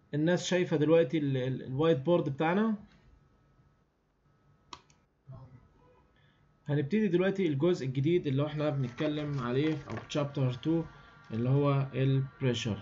الناس شايفة دلوقتي الوايت بورد بتاعنا هنبتدي دلوقتي الجزء الجديد اللي احنا بنتكلم عليه او chapter 2 اللي هو البريشر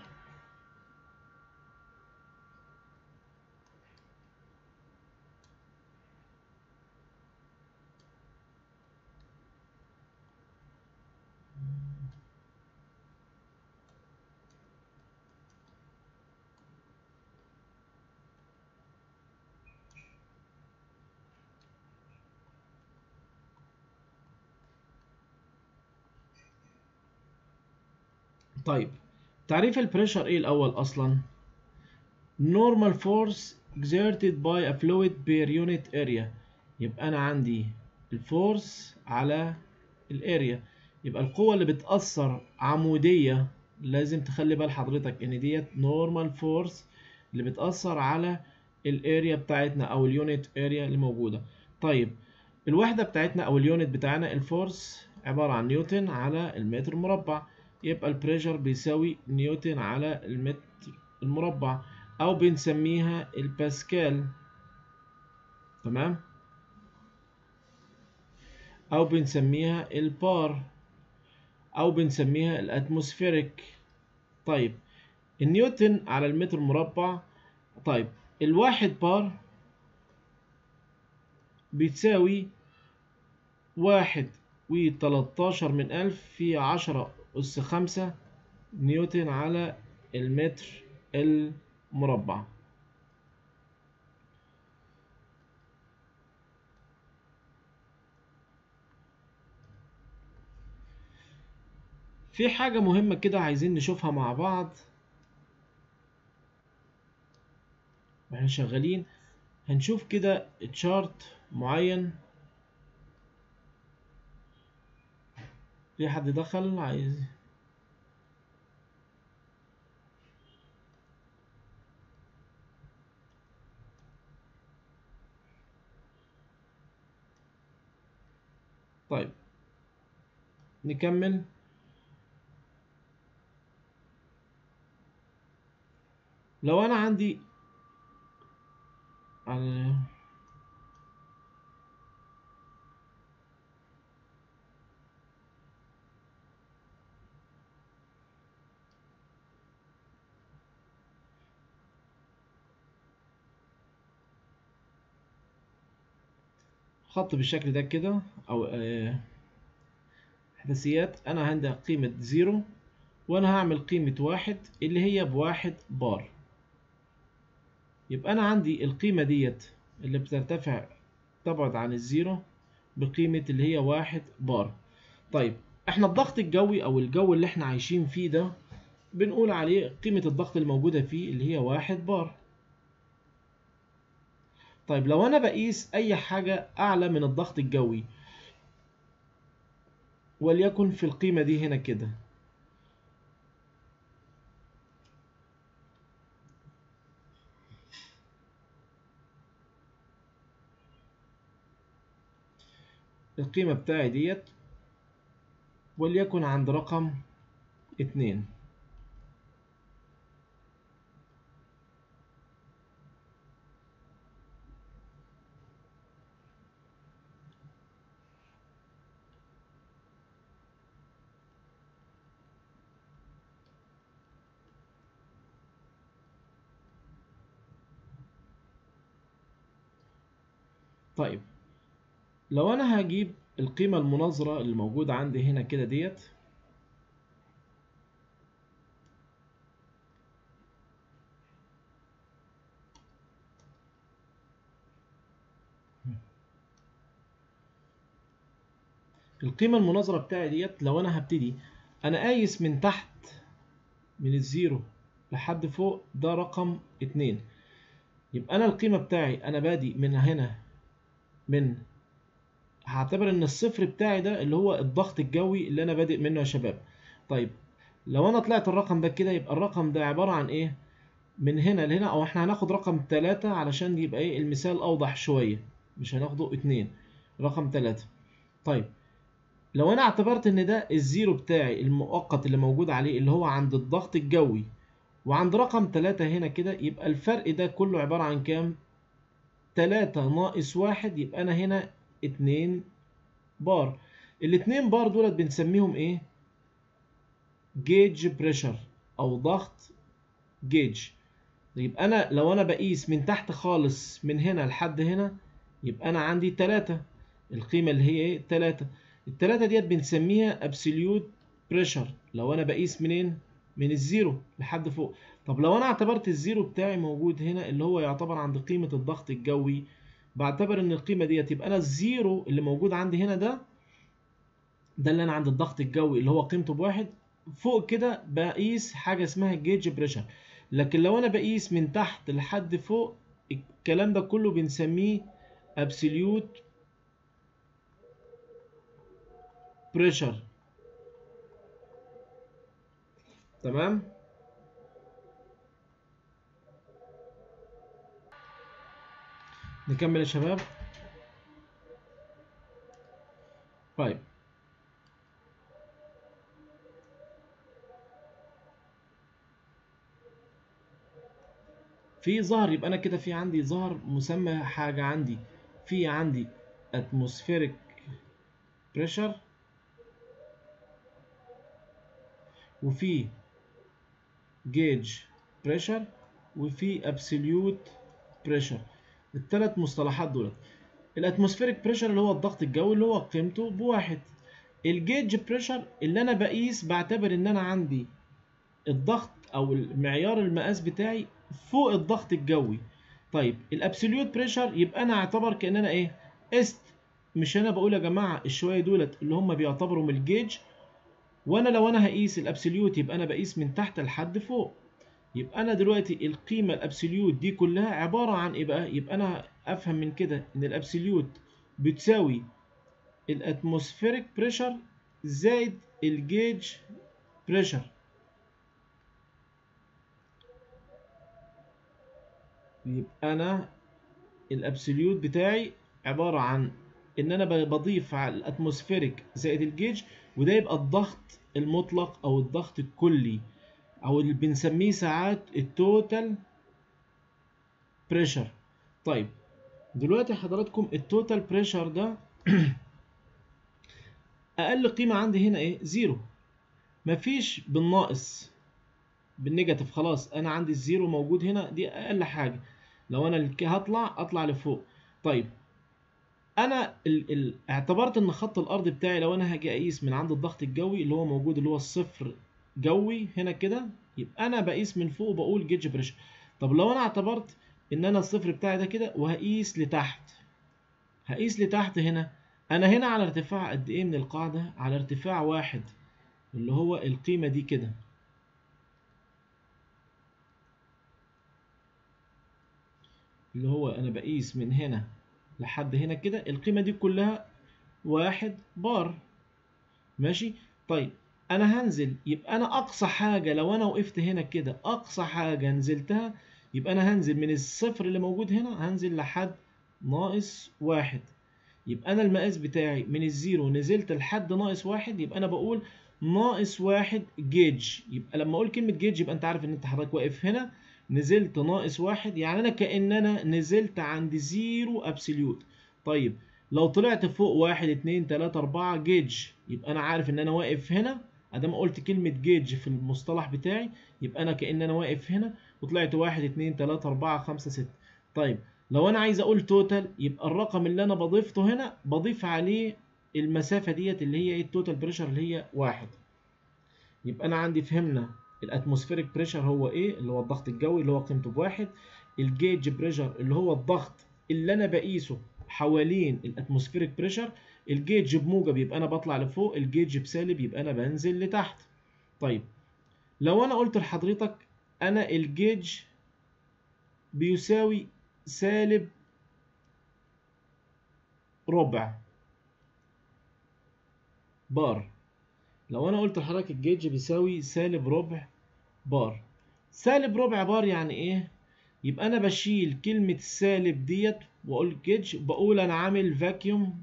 طيب تعريف البريشر ايه الاول اصلا normal force exerted by a fluid per unit area يبقى انا عندي الفورس على الاريا يبقى القوة اللي بتأثر عمودية لازم تخلي بال حضرتك ان ديت normal force اللي بتأثر على الاريا بتاعتنا او اليونت اريا اللي موجودة طيب الوحدة بتاعتنا او اليونت بتاعنا الفورس عبارة عن نيوتن على المتر مربع يبقى البريشر بيساوي نيوتن على المتر المربع او بنسميها الباسكال تمام او بنسميها البار او بنسميها الاتموسفيريك طيب النيوتن على المتر مربع طيب الواحد بار بتساوي واحد وتلاتاشر من ألف في عشرة أس خمسة نيوتن على المتر المربع في حاجة مهمة كده عايزين نشوفها مع بعض واحنا شغالين هنشوف كده تشارت معين في حد دخل عايز طيب نكمل لو انا عندي على خط بالشكل ده كده او آه، احداثيات انا عندي قيمة زيرو وانا هعمل قيمة واحد اللي هي بواحد بار يبقى انا عندي القيمة ديت اللي بترتفع تبعد عن الزيرو بقيمة اللي هي واحد بار طيب احنا الضغط الجوي او الجو اللي احنا عايشين فيه ده بنقول عليه قيمة الضغط الموجودة فيه اللي هي واحد بار طيب لو انا بقيس اي حاجة اعلى من الضغط الجوي وليكن في القيمة دي هنا كده القيمة بتاعي ديت وليكن عند رقم اتنين طيب لو انا هجيب القيمة المناظرة اللي موجودة عندي هنا كده ديت القيمة المناظرة بتاعي ديت لو انا هبتدي انا قايس من تحت من الزيرو لحد فوق ده رقم اتنين يبقى انا القيمة بتاعي انا بادي من هنا من هعتبر ان الصفر بتاعي ده اللي هو الضغط الجوي اللي انا بادئ منه يا شباب طيب لو انا طلعت الرقم ده كده يبقى الرقم ده عبارة عن ايه من هنا لهنا او احنا هناخد رقم تلاتة علشان يبقى ايه المثال اوضح شوية مش هناخده اتنين رقم تلاتة طيب لو انا اعتبرت ان ده الزيرو بتاعي المؤقت اللي موجود عليه اللي هو عند الضغط الجوي وعند رقم 3 هنا كده يبقى الفرق ده كله عبارة عن كام 3 ناقص 1 يبقى انا هنا 2 بار الاتنين بار دولت بنسميهم ايه جيج بريشر او ضغط جيج يبقى انا لو انا بقيس من تحت خالص من هنا لحد هنا يبقى انا عندي 3 القيمه اللي هي ايه 3 التلاتة ديت بنسميها ابسوليوت بريشر لو انا بقيس منين من الزيرو لحد فوق طب لو انا اعتبرت الزيرو بتاعي موجود هنا اللي هو يعتبر عند قيمه الضغط الجوي بعتبر ان القيمه ديت يبقى انا الزيرو اللي موجود عندي هنا ده ده اللي انا عند الضغط الجوي اللي هو قيمته بواحد فوق كده بقيس حاجه اسمها جيج بريشر لكن لو انا بقيس من تحت لحد فوق الكلام ده كله بنسميه absolute pressure تمام نكمل يا شباب طيب في ظهر يبقى انا كده في عندي ظهر مسمى حاجه عندي في عندي atmospheric pressure وفي gauge pressure وفي absolute pressure الثلاث مصطلحات دول الاتموسفيريك بريشر اللي هو الضغط الجوي اللي هو قيمته بواحد الجيج بريشر اللي انا بقيس بعتبر ان انا عندي الضغط او المعيار المقاس بتاعي فوق الضغط الجوي طيب الابسوليوت بريشر يبقى انا اعتبر كان انا ايه است مش انا بقول يا جماعه الشويه دولت اللي هم بيعتبروا من الجيج وانا لو انا هقيس الابسوليوت يبقى انا بقيس من تحت لحد فوق يبقى انا دلوقتي القيمه الابسوليوت دي كلها عباره عن ايه بقى يبقى انا افهم من كده ان الابسوليوت بتساوي الاتموسفيريك بريشر زائد الجيج بريشر يبقى انا الابسوليوت بتاعي عباره عن ان انا بضيف على الاتموسفيريك زائد الجيج وده يبقى الضغط المطلق او الضغط الكلي او اللي بنسميه ساعات التوتال بريشر طيب دلوقتي حضراتكم التوتال بريشر ده اقل قيمه عندي هنا ايه زيرو مفيش بالناقص بالنيجاتيف خلاص انا عندي الزيرو موجود هنا دي اقل حاجه لو انا هطلع اطلع لفوق طيب انا ال ال اعتبرت ان خط الارض بتاعي لو انا هاجي اقيس من عند الضغط الجوي اللي هو موجود اللي هو الصفر جوي هنا كده يبقى انا بقيس من فوق وبقول جيج بريشر طب لو انا اعتبرت ان انا الصفر بتاعي ده كده وهقيس لتحت هقيس لتحت هنا انا هنا على ارتفاع قد ايه من القاعده على ارتفاع واحد اللي هو القيمه دي كده اللي هو انا بقيس من هنا لحد هنا كده القيمه دي كلها واحد بار ماشي طيب انا هنزل يبقى انا اقصى حاجه لو انا وقفت هنا كده اقصى حاجه نزلتها يبقى انا هنزل من الصفر اللي موجود هنا هنزل لحد ناقص واحد يبقى انا المقاس بتاعي من الزيرو نزلت لحد ناقص واحد يبقى انا بقول ناقص واحد جيج يبقى لما اقول كلمه جيج يبقى انت عارف ان انت حضرتك واقف هنا نزلت ناقص واحد يعني انا كأن انا نزلت عند زيرو ابسوليوت طيب لو طلعت فوق واحد اتنين تلاتة اربعة جيج يبقى انا عارف ان انا واقف هنا ادام قلت كلمة جيج في المصطلح بتاعي يبقى انا كأن انا واقف هنا وطلعت واحد اتنين تلاتة اربعة خمسة ستة طيب لو انا عايز اقول توتال يبقى الرقم اللي انا بضيفته هنا بضيف عليه المسافة ديت اللي هي ايه التوتال بريشر اللي هي واحد يبقى انا عندي فهمنا الاتموسفيريك بريشر هو ايه اللي هو الضغط الجوي اللي هو قيمته بواحد الجيج بريشر اللي هو الضغط اللي انا بقيسه حوالين الاتموسفيريك بريشر الجيج بموجب يبقى انا بطلع لفوق الجيج بسالب يبقى انا بنزل لتحت طيب لو انا قلت لحضرتك انا الجيج بيساوي سالب ربع بار لو انا قلت لحضرتك الجيج بيساوي سالب ربع بار سالب ربع بار يعني ايه يبقى انا بشيل كلمة السالب ديت واقول جيج بقول انا عامل فاكيوم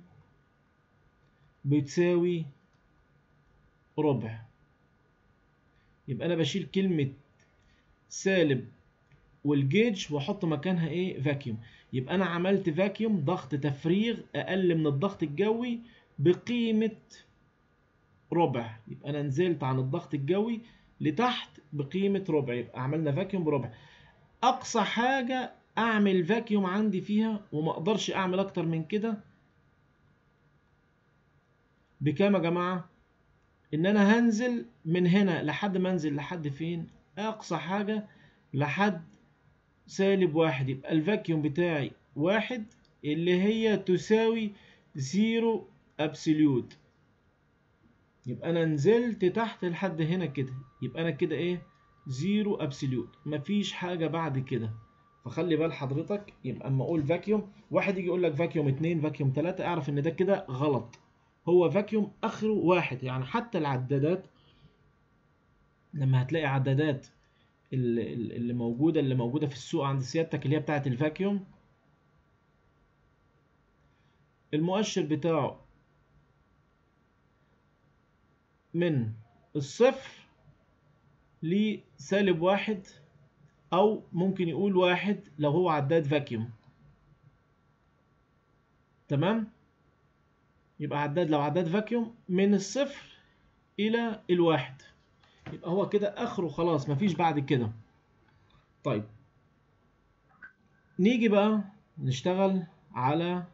بتساوي ربع يبقى انا بشيل كلمة سالب والجيج واحط مكانها ايه فاكيوم يبقى انا عملت فاكيوم ضغط تفريغ اقل من الضغط الجوي بقيمة ربع يبقى انا نزلت عن الضغط الجوي لتحت بقيمة ربع يبقى عملنا فاكيوم بربع اقصى حاجة اعمل فاكيوم عندي فيها وما اقدرش اعمل اكتر من كده بكام يا جماعة ان انا هنزل من هنا لحد ما انزل لحد فين اقصى حاجة لحد سالب واحد يبقى الفاكيوم بتاعي واحد اللي هي تساوي زيرو ابسوليوت يبقى انا نزلت تحت لحد هنا كده يبقى انا كده ايه زيرو ابسوليوت مفيش حاجة بعد كده فخلي بال حضرتك يبقى اما اقول فاكيوم واحد يجي يقول لك فاكيوم اتنين فاكيوم تلاتة اعرف ان ده كده غلط هو فاكيوم اخره واحد يعني حتى العدادات لما هتلاقي عدادات اللي موجوده اللي موجوده في السوق عند سيادتك اللي هي بتاعه الفاكيوم المؤشر بتاعه من الصفر لسالب واحد او ممكن يقول واحد لو هو عداد فاكيوم تمام يبقى عداد لو عداد فاكيوم من الصفر الى الواحد يبقى هو كده اخره خلاص مفيش بعد كده طيب نيجي بقى نشتغل على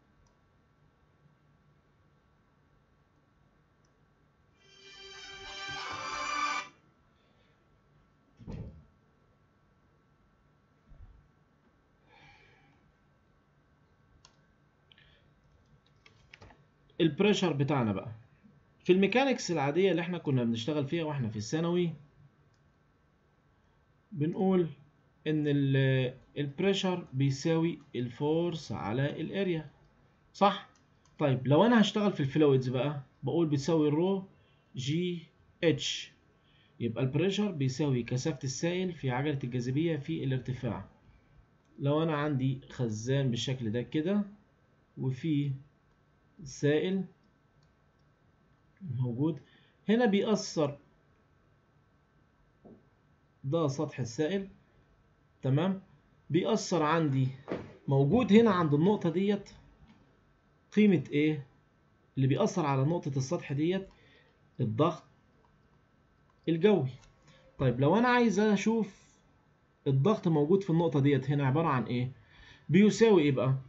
البريشر بتاعنا بقى في الميكانيكس العادية اللي احنا كنا بنشتغل فيها واحنا في الثانوي بنقول ان البريشر بيساوي الفورس على الاريا صح طيب لو انا هشتغل في الفلويدز بقى بقول بتساوي الرو جي اتش يبقى البريشر بيساوي كثافة السائل في عجلة الجاذبية في الارتفاع لو انا عندي خزان بالشكل ده كده وفي سائل موجود هنا بيأثر ده سطح السائل تمام بيأثر عندي موجود هنا عند النقطة ديت قيمة ايه اللي بيأثر على نقطة السطح ديت الضغط الجوي طيب لو انا عايز اشوف الضغط موجود في النقطة ديت هنا عبارة عن ايه بيساوي ايه بقى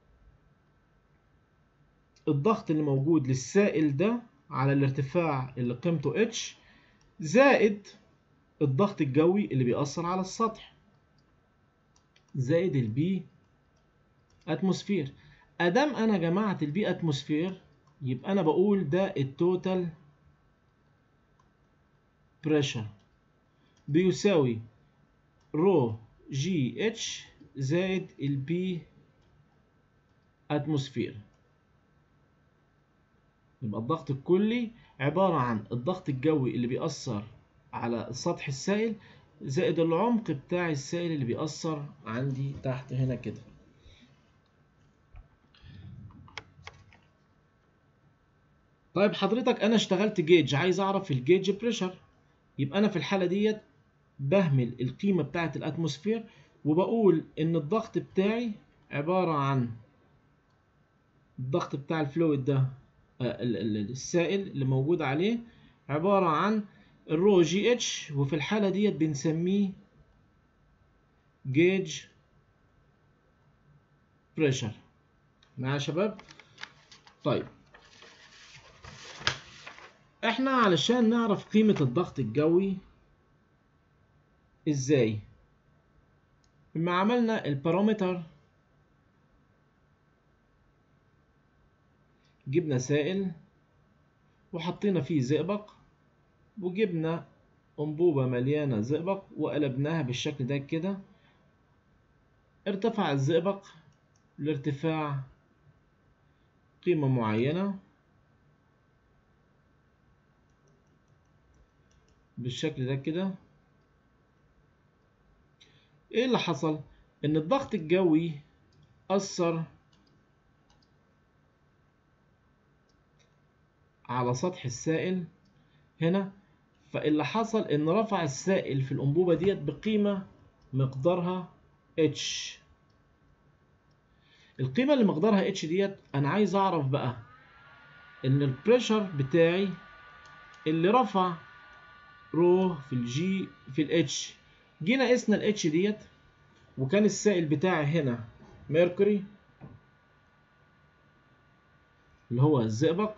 الضغط اللي موجود للسائل ده على الارتفاع اللي قيمته h زائد الضغط الجوي اللي بيأثر على السطح زائد البي اتموسفير ادام انا جمعت البي اتموسفير يبقى انا بقول ده التوتال بريشر بيساوي رو جي اتش زائد البي اتموسفير يبقى الضغط الكلي عبارة عن الضغط الجوي اللي بيأثر على سطح السائل زائد العمق بتاع السائل اللي بيأثر عندي تحت هنا كده طيب حضرتك انا اشتغلت جيج عايز اعرف الجيج بريشر يبقى انا في الحالة ديت بهمل القيمة بتاعة الاتموسفير وبقول ان الضغط بتاعي عبارة عن الضغط بتاع الفلويد ده السائل اللي موجود عليه عبارة عن الرو جي اتش وفي الحالة ديت بنسميه جيج بريشر معايا يا شباب طيب احنا علشان نعرف قيمة الضغط الجوي ازاي لما عملنا البارامتر جبنا سائل وحطينا فيه زئبق وجبنا أنبوبة مليانة زئبق وقلبناها بالشكل ده كده ارتفع الزئبق لارتفاع قيمة معينة بالشكل ده كده ايه اللي حصل ان الضغط الجوي اثر على سطح السائل هنا فاللي حصل ان رفع السائل في الانبوبه ديت بقيمه مقدارها اتش القيمه اللي مقدارها اتش ديت انا عايز اعرف بقى ان البريشر بتاعي اللي رفع رو في الجي في الاتش جينا قسنا الاتش ديت وكان السائل بتاعي هنا ميركوري اللي هو الزئبق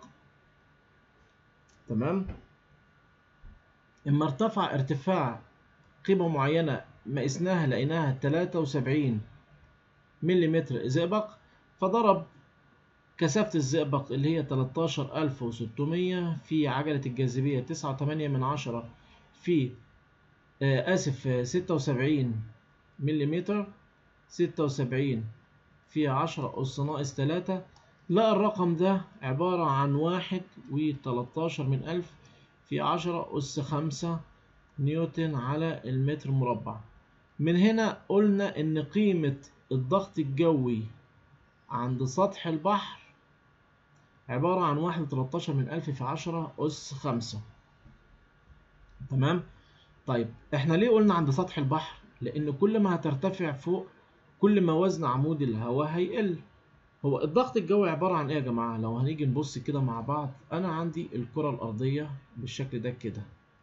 تمام اما ارتفع ارتفاع قيمة معينة ما قسناها لقيناها 73 ملم زئبق فضرب كثافة الزئبق اللي هي 13600 في عجلة الجاذبية 9.8 من عشرة في آه آسف 76 ملم 76 في 10 أس ناقص 3 لقى الرقم ده عبارة عن واحد وتلاتاشر من ألف في عشرة أس خمسة نيوتن على المتر مربع من هنا قلنا إن قيمة الضغط الجوي عند سطح البحر عبارة عن واحد وتلاتاشر من ألف في عشرة أس خمسة تمام طيب احنا ليه قلنا عند سطح البحر لأن كل ما هترتفع فوق كل ما وزن عمود الهواء هيقل هو الضغط الجوي عبارة عن ايه يا جماعة لو هنيجي نبص كده مع بعض انا عندي الكرة الارضية بالشكل ده كده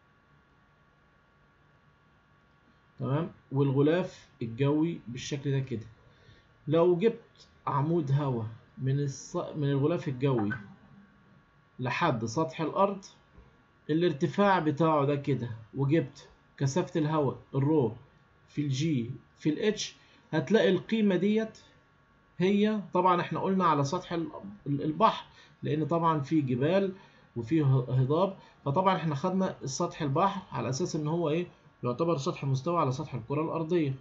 تمام والغلاف الجوي بالشكل ده كده لو جبت عمود هواء من الص... من الغلاف الجوي لحد سطح الارض الارتفاع بتاعه ده كده وجبت كثافة الهواء الرو في الجي في الاتش هتلاقي القيمة ديت هي طبعا احنا قلنا على سطح البحر لان طبعا في جبال وفي هضاب فطبعا احنا خدنا سطح البحر على اساس ان هو ايه يعتبر سطح مستوى على سطح الكرة الارضية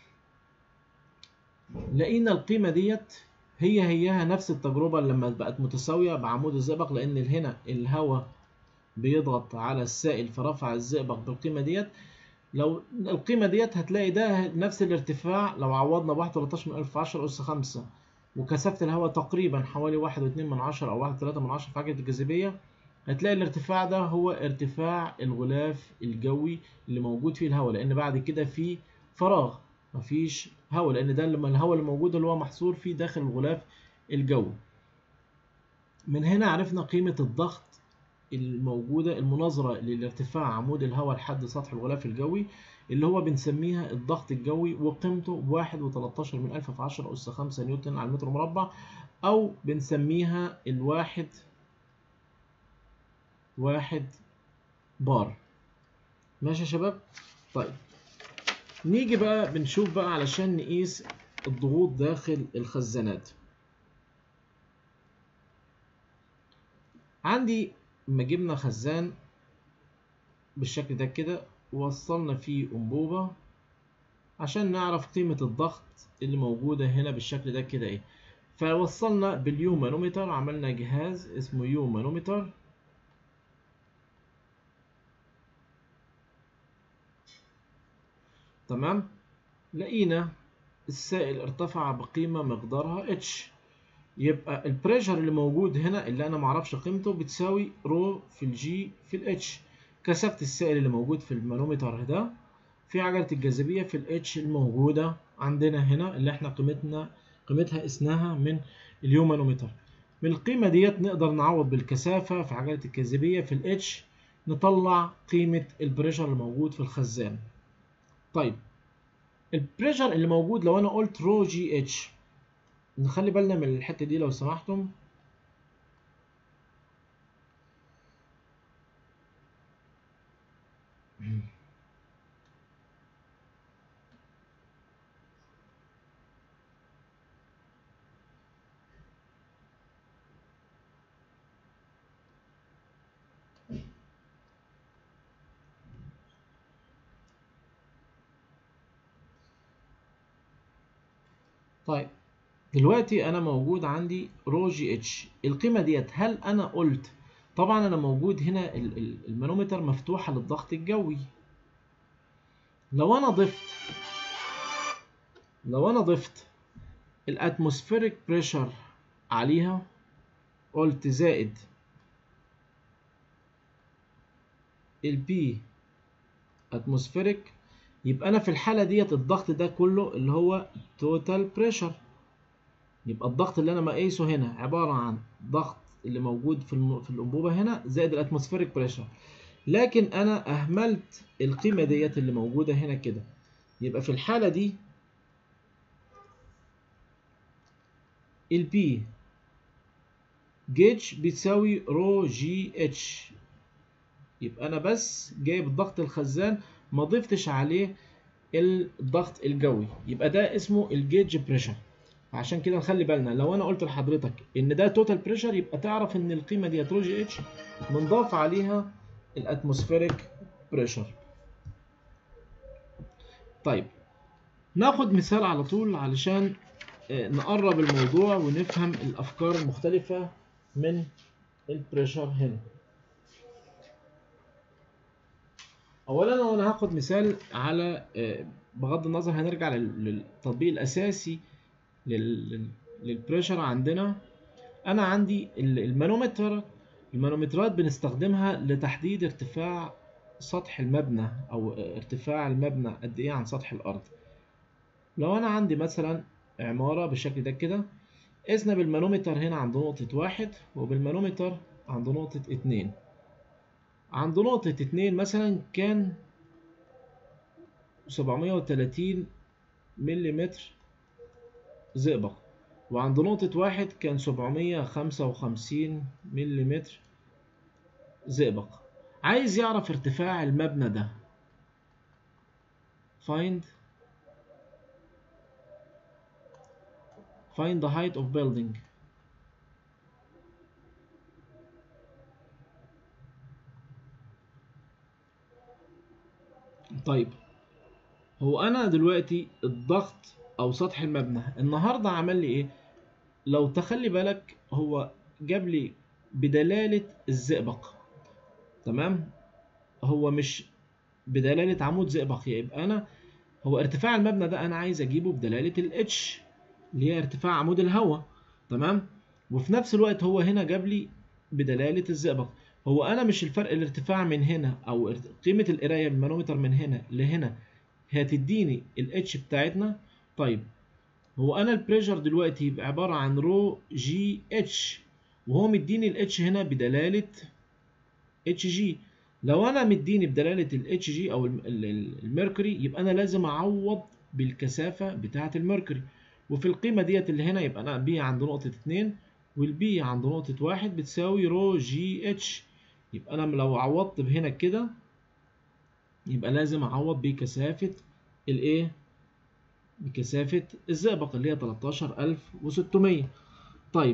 لقينا القيمة ديت هي هيها نفس التجربة لما بقت متساوية بعمود الزئبق لان هنا الهواء بيضغط على السائل فرفع الزئبق بالقيمة ديت لو القيمة ديت هتلاقي ده نفس الارتفاع لو عوضنا بواحد تلاتاشر من ألف عشرة أس خمسة وكثافة الهواء تقريبا حوالي واحد واتنين من عشرة أو واحد تلاتة من عشرة في عجلة الجاذبية هتلاقي الارتفاع ده هو ارتفاع الغلاف الجوي اللي موجود فيه الهواء لأن بعد كده في فراغ مفيش هواء لأن ده لما الهواء اللي موجود اللي هو محصور فيه داخل الغلاف الجوي من هنا عرفنا قيمة الضغط الموجودة المناظرة للارتفاع عمود الهواء لحد سطح الغلاف الجوي اللي هو بنسميها الضغط الجوي وقيمته بواحد وتلاتاشر من ألف في عشرة أس خمسة نيوتن على المتر مربع أو بنسميها الواحد واحد بار ماشي يا شباب طيب نيجي بقى بنشوف بقى علشان نقيس الضغوط داخل الخزانات عندي لما جبنا خزان بالشكل ده كده ووصلنا فيه أنبوبة عشان نعرف قيمة الضغط اللي موجودة هنا بالشكل ده كده ايه فوصلنا باليو مانومتر عملنا جهاز اسمه يو مانومتر تمام لقينا السائل ارتفع بقيمة مقدارها اتش يبقى البريشر اللي موجود هنا اللي انا معرفش قيمته بتساوي رو في الجي في الاتش كثافة السائل اللي موجود في المانومتر ده في عجلة الجاذبية في الاتش الموجودة عندنا هنا اللي احنا قيمتنا قيمتها قسناها من اليومانومتر من القيمة ديت نقدر نعوض بالكثافة في عجلة الجاذبية في الاتش نطلع قيمة البريشر اللي موجود في الخزان طيب البريشر اللي موجود لو انا قلت رو جي اتش نخلي بالنا من الحتة دي لو سمحتم طيب دلوقتي انا موجود عندي رو جي اتش القيمه ديت هل انا قلت طبعا انا موجود هنا المانومتر مفتوحه للضغط الجوي لو انا ضفت لو انا ضفت الاتموسفيريك بريشر عليها قلت زائد البي اتموسفيريك يبقى انا في الحاله ديت الضغط ده كله اللي هو توتال بريشر يبقى الضغط اللي انا مقيسه هنا عباره عن ضغط اللي موجود في الم... في الانبوبه هنا زائد الاتموسفيريك بريشر لكن انا اهملت القيمه ديت اللي موجوده هنا كده يبقى في الحاله دي البي جيج بتساوي رو جي اتش يبقى انا بس جايب الضغط الخزان ما ضفتش عليه الضغط الجوي يبقى ده اسمه الجيج بريشر عشان كده نخلي بالنا لو انا قلت لحضرتك ان ده توتال بريشر يبقى تعرف ان القيمه دي رو جي اتش منضاف عليها الاتموسفيريك بريشر طيب ناخد مثال على طول علشان نقرب الموضوع ونفهم الافكار المختلفه من البريشر هنا اولا انا هاخد مثال على بغض النظر هنرجع للتطبيق الاساسي للبريشر عندنا انا عندي المانومتر المانومترات بنستخدمها لتحديد ارتفاع سطح المبنى او ارتفاع المبنى قد ايه عن سطح الارض لو انا عندي مثلا عمارة بالشكل ده كده قسنا بالمانومتر هنا عند نقطة واحد وبالمانومتر عند نقطة اتنين عند نقطة اتنين مثلا كان سبعمية وتلاتين مليمتر زئبق وعند نقطة واحد كان سبعمية خمسة وخمسين مليمتر زئبق عايز يعرف ارتفاع المبنى ده find find the height of building طيب هو انا دلوقتي الضغط او سطح المبنى النهارده عمل لي ايه لو تخلي بالك هو جاب لي بدلالة الزئبق تمام هو مش بدلالة عمود زئبق يبقى انا هو ارتفاع المبنى ده انا عايز اجيبه بدلالة الاتش اللي هي ارتفاع عمود الهواء تمام وفي نفس الوقت هو هنا جاب لي بدلالة الزئبق هو انا مش الفرق الارتفاع من هنا او قيمة القراية بالمانومتر من هنا لهنا هتديني الاتش بتاعتنا طيب هو انا البريشر دلوقتي يبقى عبارة عن رو جي اتش وهو مديني الاتش هنا بدلالة اتش جي لو انا مديني بدلالة الاتش جي او الميركوري يبقى انا لازم اعوض بالكثافة بتاعة الميركوري وفي القيمة ديت اللي هنا يبقى انا بي عند نقطة اتنين والبي عند نقطة واحد بتساوي رو جي اتش يبقى انا لو عوضت بهنا كده يبقى لازم اعوض بكثافة الايه بكثافة الزئبق اللي هي 13600 طيب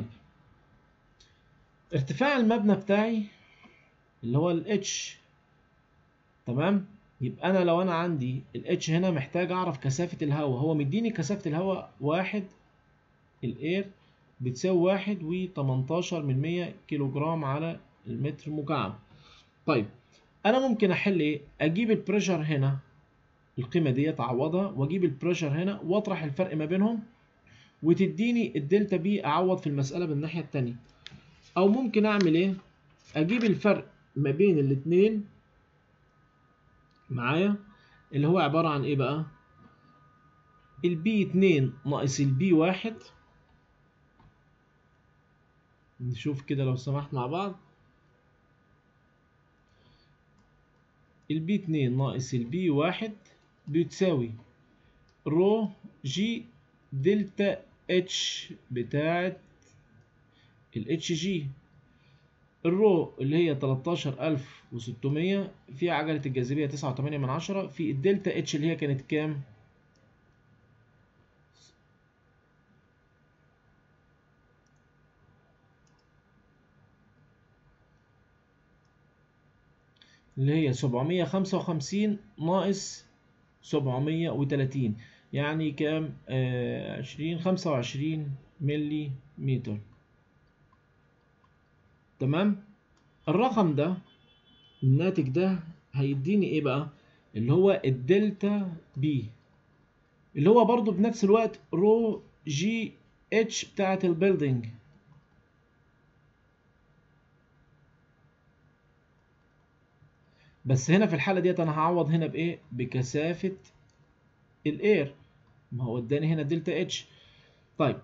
ارتفاع المبنى بتاعي اللي هو الاتش تمام يبقى انا لو انا عندي الاتش هنا محتاج اعرف كثافة الهواء هو مديني كثافة الهواء واحد الاير بتساوي واحد وتمنتاشر من مية كيلو جرام على المتر مكعب طيب انا ممكن احل ايه اجيب البريشر هنا القيمة دي اعوضها واجيب البريشر هنا واطرح الفرق ما بينهم وتديني الدلتا بي اعوض في المسألة بالناحية التانية او ممكن اعمل ايه اجيب الفرق ما بين الاتنين معايا اللي هو عبارة عن ايه بقى البي اتنين ناقص البي واحد نشوف كده لو سمحت مع بعض البي اتنين ناقص البي واحد بتساوي رو جي دلتا اتش بتاعت الاتش جي الرو اللي هي 13600 في عجلة الجاذبية 9.8 من عشرة في الدلتا اتش اللي هي كانت كام؟ اللي هي 755 ناقص 730 يعني كام؟ آه 20 25 ملي متر تمام الرقم ده الناتج ده هيديني ايه بقى اللي هو الدلتا بي اللي هو برضو بنفس الوقت رو جي اتش بتاعت البيلدينج بس هنا في الحالة ديت أنا هعوض هنا بإيه؟ بكثافة الإير ما هو اداني هنا دلتا اتش طيب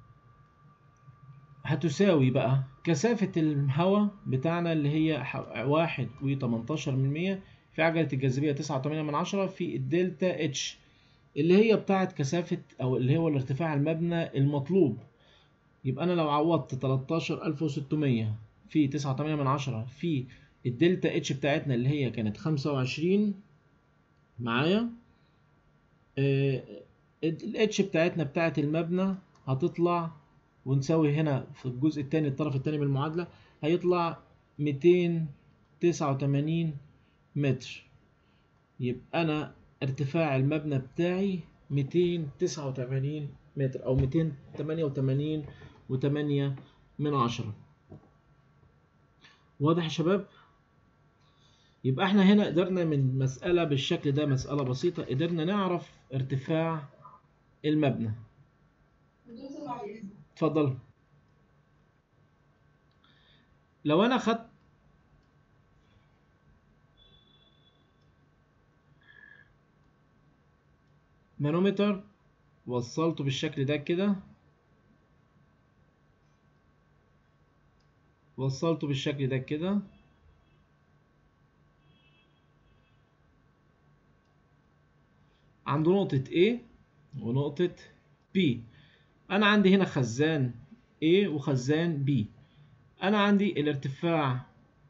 هتساوي بقى كثافة الهواء بتاعنا اللي هي واحد وتمنتاشر من مية في عجلة الجاذبية تسعة وتمانية من عشرة في الدلتا اتش اللي هي بتاعت كثافة أو اللي هو الارتفاع المبنى المطلوب يبقى أنا لو عوضت تلاتاشر ألف وستمية في تسعة وتمانية من عشرة في الدلتا اتش بتاعتنا اللي هي كانت خمسة وعشرين معايا الاتش بتاعتنا بتاعت المبنى هتطلع ونساوي هنا في الجزء الثاني الطرف الثاني من المعادلة هيطلع 289 متر يبقى أنا ارتفاع المبنى بتاعي 289 متر أو 288 وتمانية من عشرة واضح يا شباب؟ يبقى احنا هنا قدرنا من مسألة بالشكل ده مسألة بسيطة قدرنا نعرف ارتفاع المبنى اتفضل لو انا خدت مانومتر وصلته بالشكل ده كده وصلته بالشكل ده كده عند نقطة A ونقطة B أنا عندي هنا خزان A وخزان B أنا عندي الارتفاع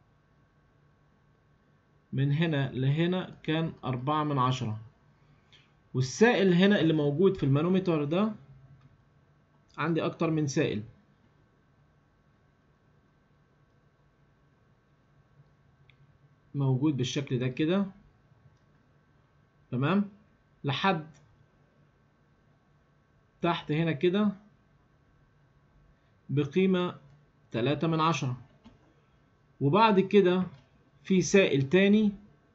من هنا لهنا كان أربعة من عشرة والسائل هنا اللي موجود في المانومتر ده عندي أكتر من سائل موجود بالشكل ده كده تمام لحد تحت هنا كده بقيمة تلاتة من عشرة وبعد كده في سائل تاني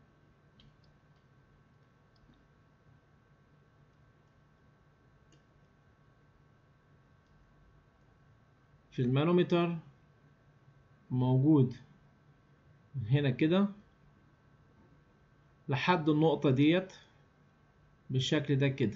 في المانومتر موجود هنا كده لحد النقطة ديت بالشكل ده كده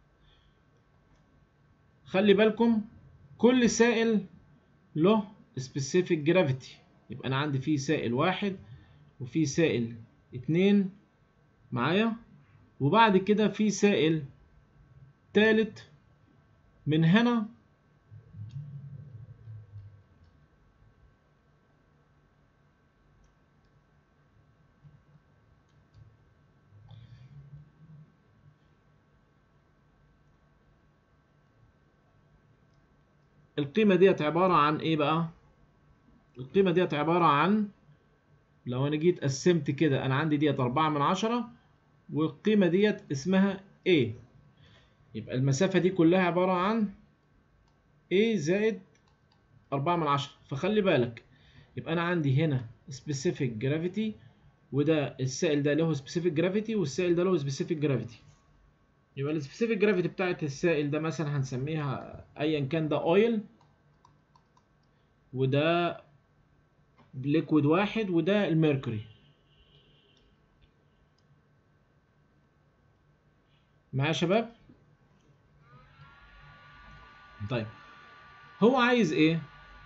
خلي بالكم كل سائل له specific gravity يبقى انا عندي فيه سائل واحد وفي سائل اتنين معايا وبعد كده في سائل تالت من هنا القيمة ديت عبارة عن ايه بقى القيمة ديت عبارة عن لو انا جيت قسمت كده انا عندي ديت أربعة من عشرة والقيمة ديت اسمها A يبقى المسافة دي كلها عبارة عن A زائد أربعة من عشرة فخلي بالك يبقى أنا عندي هنا specific gravity وده السائل ده له specific gravity والسائل ده له specific gravity يبقى السبيسيفيك جرافيتي بتاعت السائل ده مثلا هنسميها ايا كان ده اويل وده ليكويد واحد وده الميركوري معايا يا شباب طيب هو عايز ايه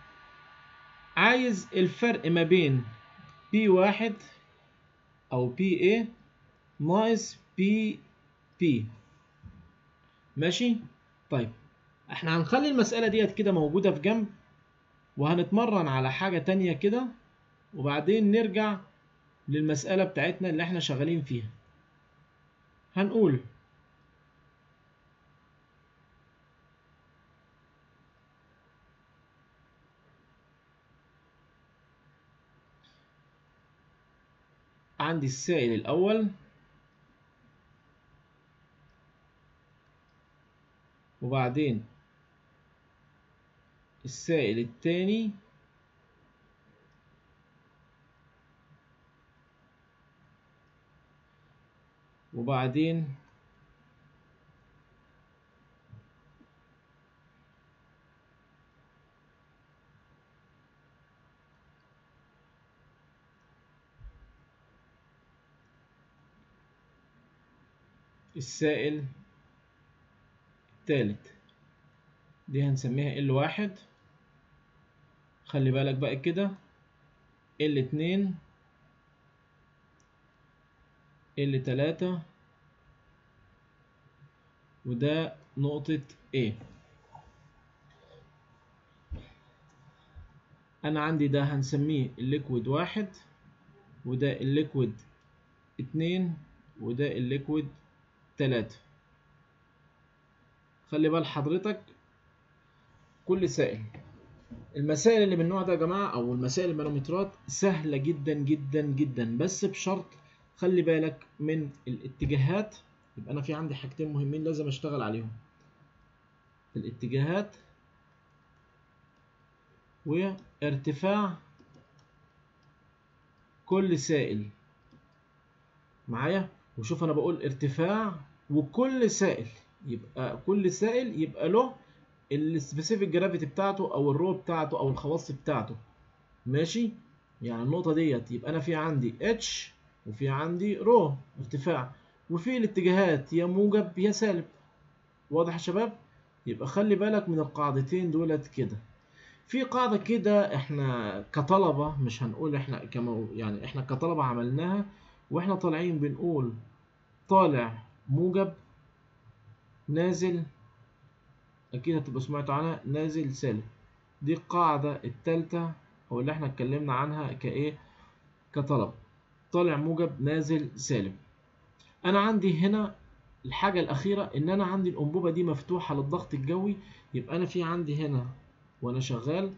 عايز الفرق ما بين بي واحد او بي ايه ناقص بي بي ماشي طيب احنا هنخلي المسألة ديت كده موجودة في جنب وهنتمرن على حاجة تانية كده وبعدين نرجع للمسألة بتاعتنا اللي احنا شغالين فيها هنقول عندي السائل الأول وبعدين السائل التاني وبعدين السائل التالت دي هنسميها ال واحد خلي بالك بقى كده ال اتنين ال تلاتة وده نقطة A أنا عندي ده هنسميه الليكويد واحد وده الليكويد اتنين وده الليكويد تلاتة خلي بال حضرتك كل سائل المسائل اللي من النوع ده يا جماعة أو المسائل المانومترات سهلة جدا جدا جدا بس بشرط خلي بالك من الاتجاهات يبقى أنا في عندي حاجتين مهمين لازم أشتغل عليهم الاتجاهات وارتفاع كل سائل معايا وشوف أنا بقول ارتفاع وكل سائل يبقى كل سائل يبقى له السبيسيفيك جرافيتي بتاعته او الرو بتاعته او الخواص بتاعته ماشي يعني النقطه ديت يبقى انا في عندي اتش وفي عندي رو ارتفاع وفي الاتجاهات يا موجب يا سالب واضح يا شباب يبقى خلي بالك من القاعدتين دولت كده في قاعدة كده احنا كطلبة مش هنقول احنا كمو يعني احنا كطلبة عملناها واحنا طالعين بنقول طالع موجب نازل اكيد هتبقوا سمعتوا عنها نازل سالب دي القاعدة التالتة او اللي احنا اتكلمنا عنها كايه كطلب طالع موجب نازل سالب انا عندي هنا الحاجة الاخيرة ان انا عندي الانبوبة دي مفتوحة للضغط الجوي يبقى انا في عندي هنا وانا شغال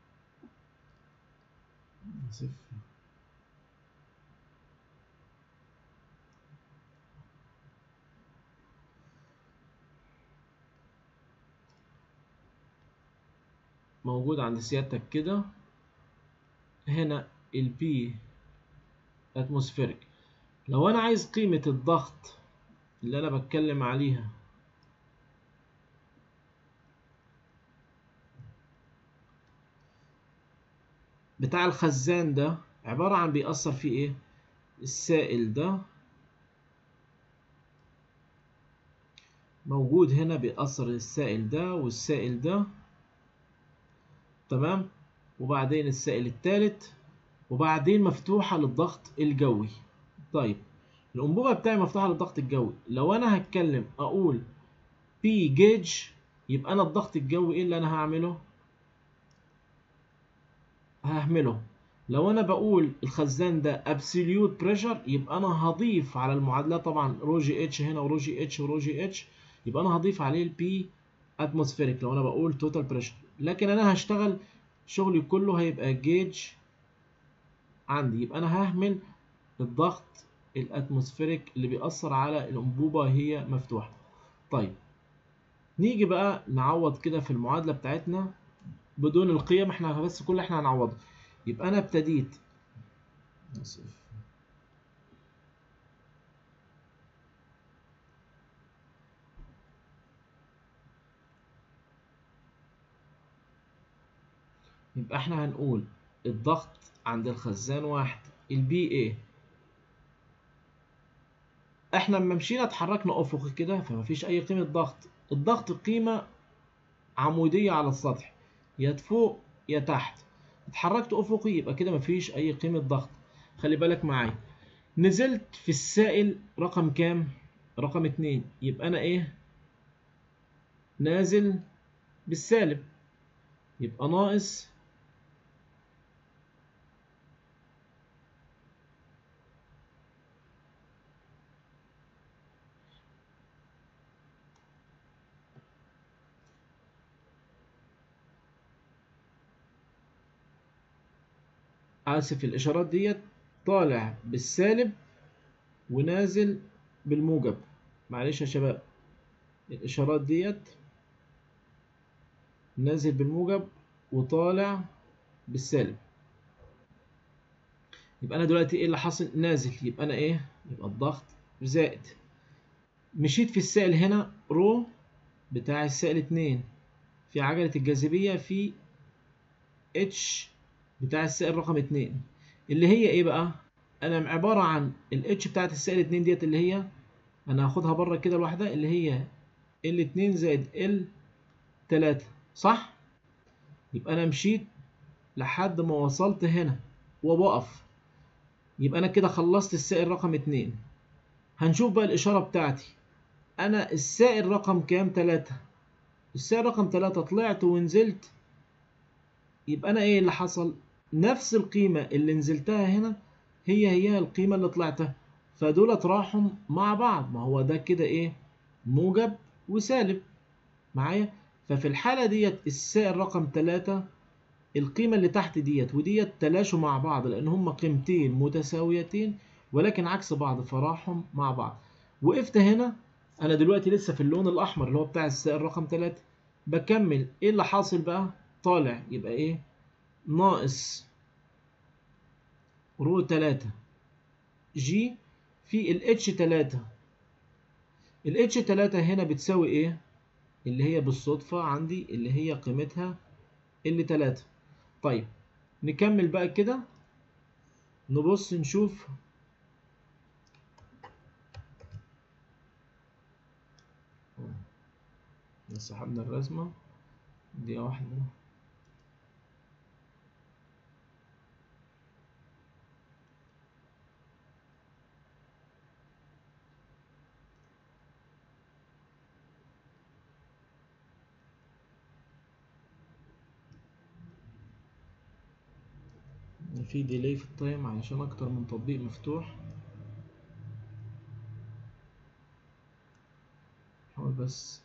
موجود عند سيادتك كده هنا البي اتموسفيريك لو انا عايز قيمة الضغط اللي انا بتكلم عليها بتاع الخزان ده عبارة عن بيأثر فيه ايه السائل ده موجود هنا بيأثر السائل ده والسائل ده تمام وبعدين السائل الثالث وبعدين مفتوحة للضغط الجوي طيب الأنبوبة بتاعي مفتوحة للضغط الجوي لو أنا هتكلم أقول بي جيج يبقى أنا الضغط الجوي إيه اللي أنا هعمله؟ ههمله لو أنا بقول الخزان ده absolute pressure يبقى أنا هضيف على المعادلة طبعا رو جي اتش هنا ورو جي اتش ورو جي اتش يبقى أنا هضيف عليه البي اتموسفيريك لو أنا بقول توتال بريشر لكن انا هشتغل شغلي كله هيبقى جيج عندي يبقى انا ههمل الضغط الاتموسفيريك اللي بيأثر على الانبوبة هي مفتوحة طيب نيجي بقى نعوض كده في المعادلة بتاعتنا بدون القيم احنا بس كل احنا هنعوضه يبقى انا ابتديت يبقى احنا هنقول الضغط عند الخزان واحد البي ايه احنا لما مشينا اتحركنا افقي كده فمفيش اي قيمة ضغط الضغط قيمة عمودية على السطح يا فوق يا تحت اتحركت افقي يبقى كده مفيش اي قيمة ضغط خلي بالك معايا نزلت في السائل رقم كام رقم اتنين يبقى انا ايه نازل بالسالب يبقى ناقص آسف الإشارات ديت طالع بالسالب ونازل بالموجب معلش يا شباب الإشارات ديت نازل بالموجب وطالع بالسالب يبقى أنا دلوقتي إيه اللي حاصل نازل يبقى أنا إيه يبقى الضغط زائد مشيت في السائل هنا رو بتاع السائل اتنين في عجلة الجاذبية في اتش بتاع السائل رقم اتنين اللي هي ايه بقى انا عبارة عن الاتش بتاعت السائل اتنين ديت اللي هي انا هاخدها بره كده لوحدها اللي هي ال 2 زائد ال 3 صح يبقى انا مشيت لحد ما وصلت هنا وبقف يبقى انا كده خلصت السائل رقم 2 هنشوف بقى الاشاره بتاعتي انا السائل رقم كام 3 السائل رقم 3 طلعت ونزلت يبقى انا ايه اللي حصل نفس القيمه اللي نزلتها هنا هي هي القيمه اللي طلعتها فدولت راحوا مع بعض ما هو ده كده ايه موجب وسالب معايا ففي الحالة ديت السائل رقم 3 القيمة اللي تحت ديت وديت تلاشوا مع بعض لأن هما قيمتين متساويتين ولكن عكس بعض فراحهم مع بعض وقفت هنا أنا دلوقتي لسه في اللون الأحمر اللي هو بتاع السائل رقم 3 بكمل إيه اللي حاصل بقى طالع يبقى إيه ناقص رو 3 جي في ال اتش 3 ال اتش 3 هنا بتساوي ايه اللي هي بالصدفة عندي اللي هي قيمتها ال 3 طيب نكمل بقى كده نبص نشوف سحبنا الرسمة دي واحدة في ديلي في التايم علشان اكتر من تطبيق مفتوح حاول بس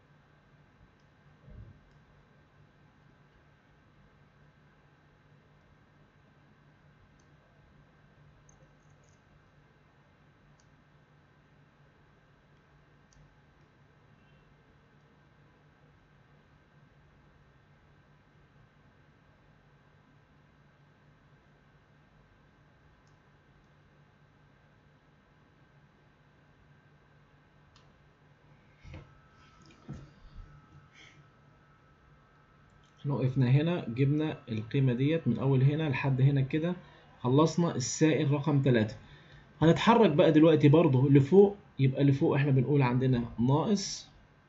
احنا وقفنا هنا جبنا القيمة ديت من أول هنا لحد هنا كده خلصنا السائل رقم تلاتة هنتحرك بقى دلوقتي برضه لفوق يبقى اللي فوق احنا بنقول عندنا ناقص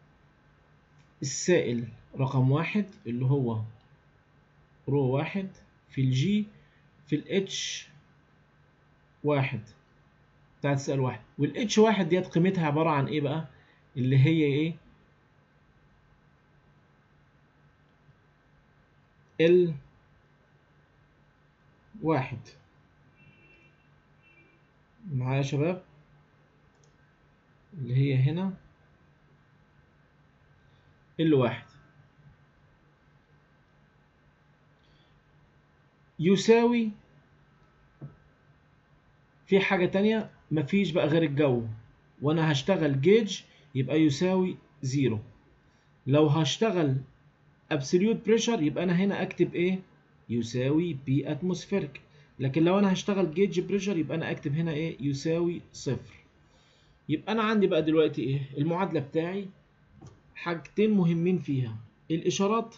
السائل رقم واحد اللي هو رو واحد في الجي في الاتش واحد بتاعت السائل واحد والاتش واحد ديت قيمتها عبارة عن ايه بقى اللي هي ايه ال واحد معايا يا شباب اللي هي هنا ال واحد يساوي في حاجة تانية مفيش بقى غير الجو وانا هشتغل جيج يبقى يساوي زيرو لو هشتغل absolute pressure يبقى انا هنا اكتب ايه يساوي بي اتموسفيريك لكن لو انا هشتغل جيج بريشر يبقى انا اكتب هنا ايه يساوي صفر يبقى انا عندي بقى دلوقتي ايه المعادله بتاعي حاجتين مهمين فيها الاشارات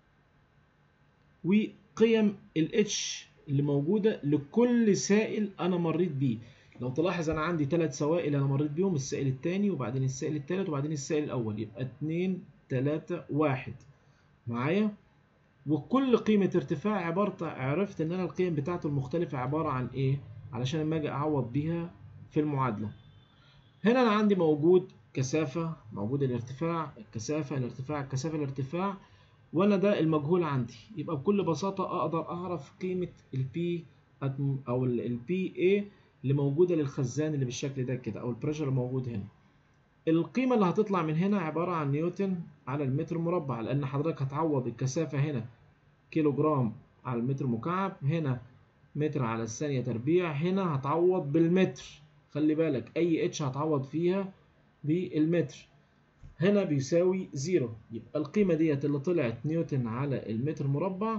وقيم الاتش اللي موجوده لكل سائل انا مريت بيه لو تلاحظ انا عندي ثلاث سوائل انا مريت بيهم السائل الثاني وبعدين السائل الثالث وبعدين السائل الاول يبقى 2 3 1 معايا وكل قيمة ارتفاع عبارة عرفت ان انا القيم بتاعته المختلفة عبارة عن ايه علشان لما اجي اعوض بيها في المعادلة هنا انا عندي موجود كثافة موجود الارتفاع الكثافة الارتفاع الكثافة الارتفاع وانا ده المجهول عندي يبقى بكل بساطة اقدر اعرف قيمة البي او البي اي اللي موجودة للخزان اللي بالشكل ده كده او البريشر الموجود هنا القيمة اللي هتطلع من هنا عبارة عن نيوتن على المتر مربع لأن حضرتك هتعوض الكثافة هنا كيلو جرام على المتر مكعب هنا متر على الثانية تربيع هنا هتعوض بالمتر خلي بالك أي اتش هتعوض فيها بالمتر هنا بيساوي زيرو يبقى القيمة ديت اللي طلعت نيوتن على المتر مربع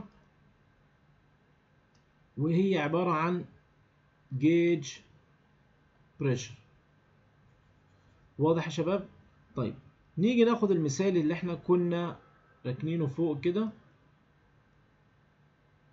وهي عبارة عن جيج بريشر واضح يا شباب طيب نيجي ناخد المثال اللي احنا كنا راكنينه فوق كده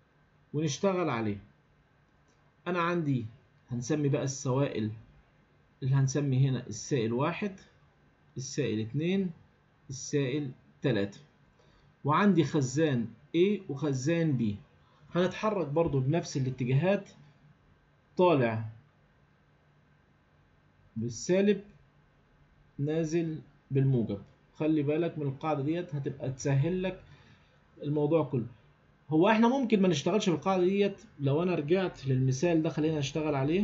ونشتغل عليه انا عندي هنسمي بقى السوائل اللي هنسمي هنا السائل واحد السائل اتنين السائل تلاتة وعندي خزان A وخزان B هنتحرك برضو بنفس الاتجاهات طالع بالسالب نازل بالموجب خلي بالك من القاعدة ديت هتبقى تسهل لك الموضوع كله هو احنا ممكن ما نشتغلش بالقاعدة ديت لو انا رجعت للمثال ده خلينا نشتغل عليه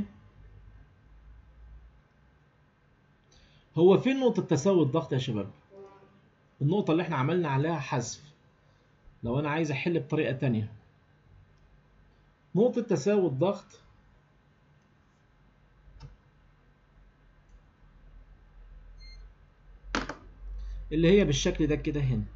هو فين نقطة تساوي الضغط يا شباب النقطة اللي احنا عملنا عليها حذف لو انا عايز احل بطريقة تانية نقطة تساوي الضغط اللي هي بالشكل ده كده هنا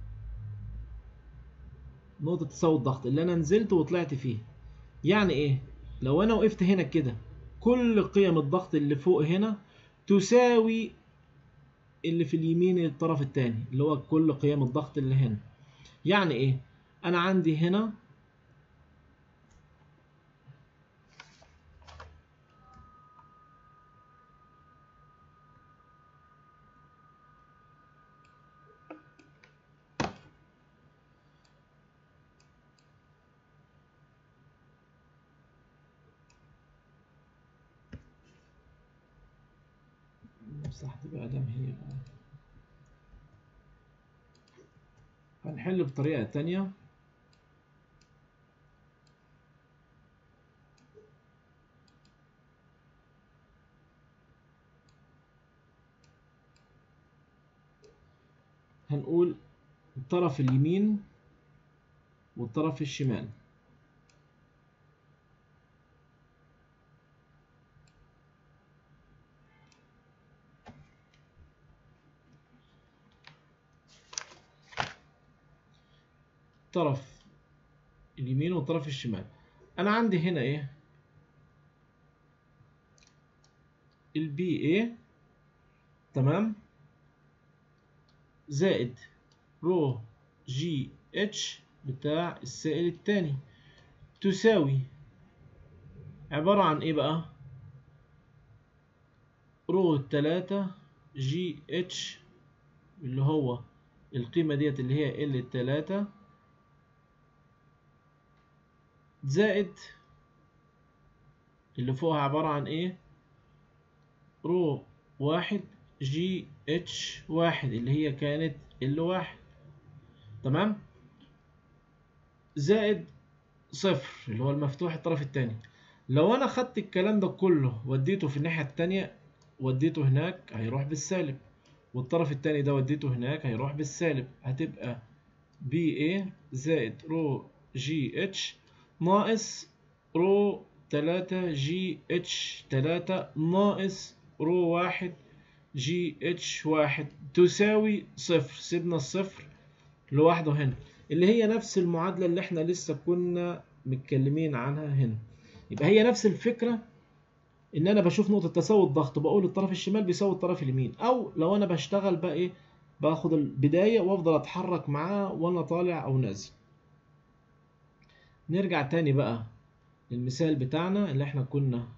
نقطة تساوي الضغط اللي انا نزلت وطلعت فيه يعني ايه لو انا وقفت هنا كده كل قيم الضغط اللي فوق هنا تساوي اللي في اليمين الطرف الثاني اللي هو كل قيم الضغط اللي هنا يعني ايه انا عندي هنا صح تبقى دام هي بقى. هنحل بطريقة تانية هنقول الطرف اليمين والطرف الشمال الطرف اليمين والطرف الشمال انا عندي هنا ايه البي ايه تمام زائد رو جي اتش بتاع السائل التاني تساوي عبارة عن ايه بقى رو التلاتة جي اتش اللي هو القيمة ديت اللي هي ال التلاتة زائد اللي فوقها عبارة عن ايه رو واحد جي اتش واحد اللي هي كانت ال واحد تمام زائد صفر اللي هو المفتوح الطرف التاني لو انا خدت الكلام ده كله وديته في الناحية التانية وديته هناك هيروح بالسالب والطرف التاني ده وديته هناك هيروح بالسالب هتبقى بي ايه زائد رو جي اتش ناقص رو تلاتة جي اتش تلاتة ناقص رو واحد جي اتش واحد تساوي صفر سيبنا الصفر لوحده هنا اللي هي نفس المعادلة اللي احنا لسه كنا متكلمين عنها هنا يبقى هي نفس الفكرة ان انا بشوف نقطة تساوي الضغط بقول الطرف الشمال بيساوي الطرف اليمين او لو انا بشتغل بقى ايه باخد البداية وافضل اتحرك معاه وانا طالع او نازل نرجع تاني بقى للمثال بتاعنا اللي احنا كنا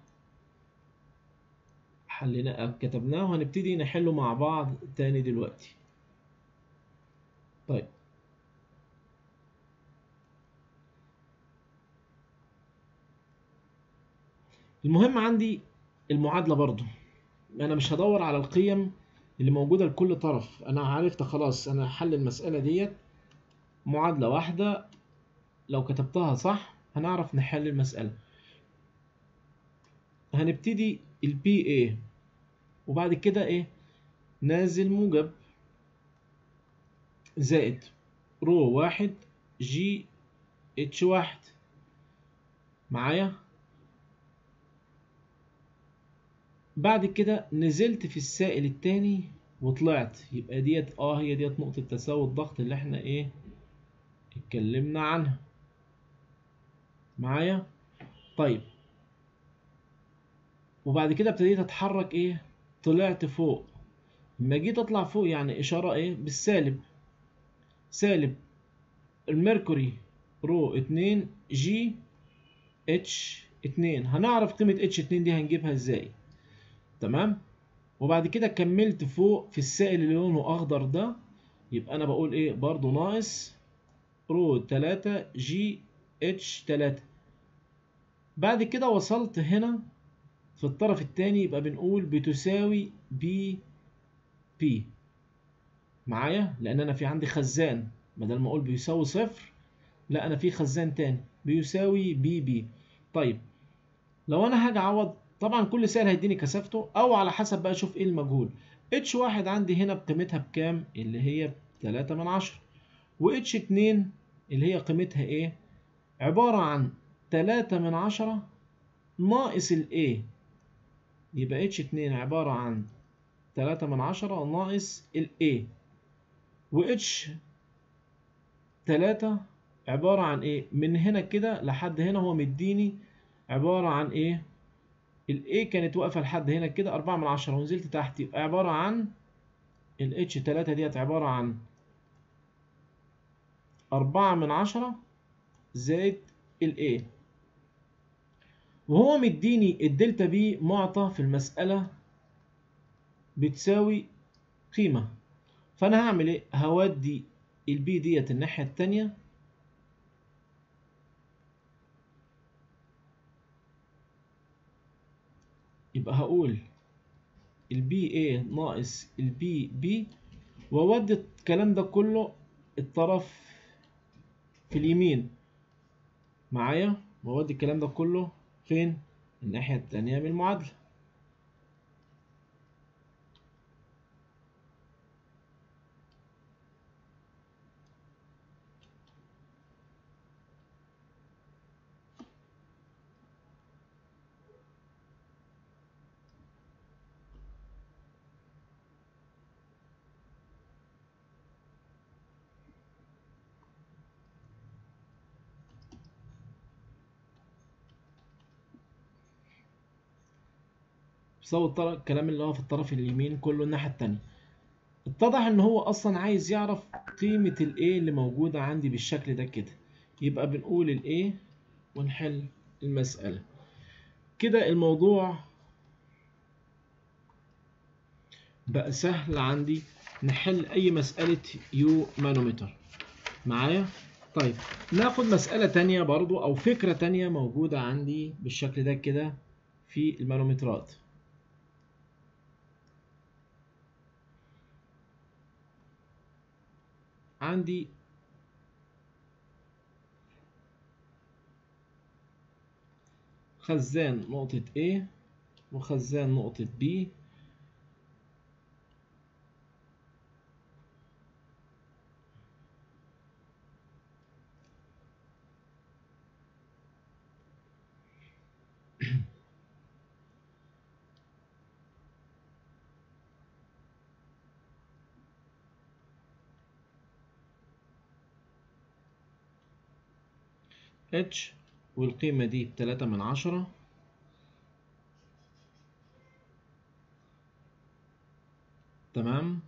حليناه كتبناه وهنبتدي نحله مع بعض تاني دلوقتي طيب المهم عندي المعادلة برضو انا مش هدور على القيم اللي موجودة لكل طرف انا عرفت خلاص انا حل المسألة ديت معادلة واحدة لو كتبتها صح هنعرف نحل المسألة هنبتدي ال PA وبعد كده ايه نازل موجب زائد رو واحد جي اتش واحد معايا بعد كده نزلت في السائل التاني وطلعت يبقى ديت اه هي ديت نقطة تساوي الضغط اللي احنا ايه اتكلمنا عنها معايا طيب وبعد كده ابتديت اتحرك ايه طلعت فوق لما جيت اطلع فوق يعني اشارة ايه بالسالب سالب الميركوري رو اتنين جي اتش اتنين هنعرف قيمة اتش اتنين دي هنجيبها ازاي تمام وبعد كده كملت فوق في السائل اللي لونه اخضر ده يبقى انا بقول ايه برضو ناقص رو 3 جي اتش 3 بعد كده وصلت هنا في الطرف الثاني يبقى بنقول بتساوي بي بي معايا لان انا في عندي خزان بدل ما اقول بيساوي صفر لا انا في خزان تاني بيساوي بي بي طيب لو انا هاجي اعوض طبعا كل سائل هيديني كثافته او على حسب بقى اشوف ايه المجهول اتش واحد عندي هنا بقيمتها بكام اللي هي 3 من عشرة و اتش اتنين اللي هي قيمتها ايه عبارة عن 3 من عشرة ناقص ال A يبقى اتش اتنين عبارة عن 3 من عشرة ناقص ال A و اتش تلاتة عبارة عن ايه من هنا كده لحد هنا هو مديني عبارة عن ايه ال A كانت واقفة لحد هنا كده أربعة من عشرة ونزلت تحت يبقى عبارة عن ال H تلاتة ديت عبارة عن أربعة من عشرة زائد ال A وهو مديني الدلتا بي معطى في المسألة بتساوي قيمة فأنا هعمل إيه؟ هودي البي ديت الناحية التانية يبقى هقول البي اي ناقص البي بي واودي الكلام ده كله الطرف في اليمين معايا واودي الكلام ده كله فين الناحية التانية من المعادلة بيساوي الطرف الكلام اللي هو في الطرف اليمين كله الناحية التانية اتضح ان هو اصلا عايز يعرف قيمة ال A اللي موجودة عندي بالشكل ده كده يبقى بنقول ال A ونحل المسألة كده الموضوع بقى سهل عندي نحل اي مسألة يو مانومتر معايا طيب ناخد مسألة تانية برضو او فكرة تانية موجودة عندي بالشكل ده كده في المانومترات عندي خزان نقطة A وخزان نقطة B H والقيمة دي بتلاتة من عشرة تمام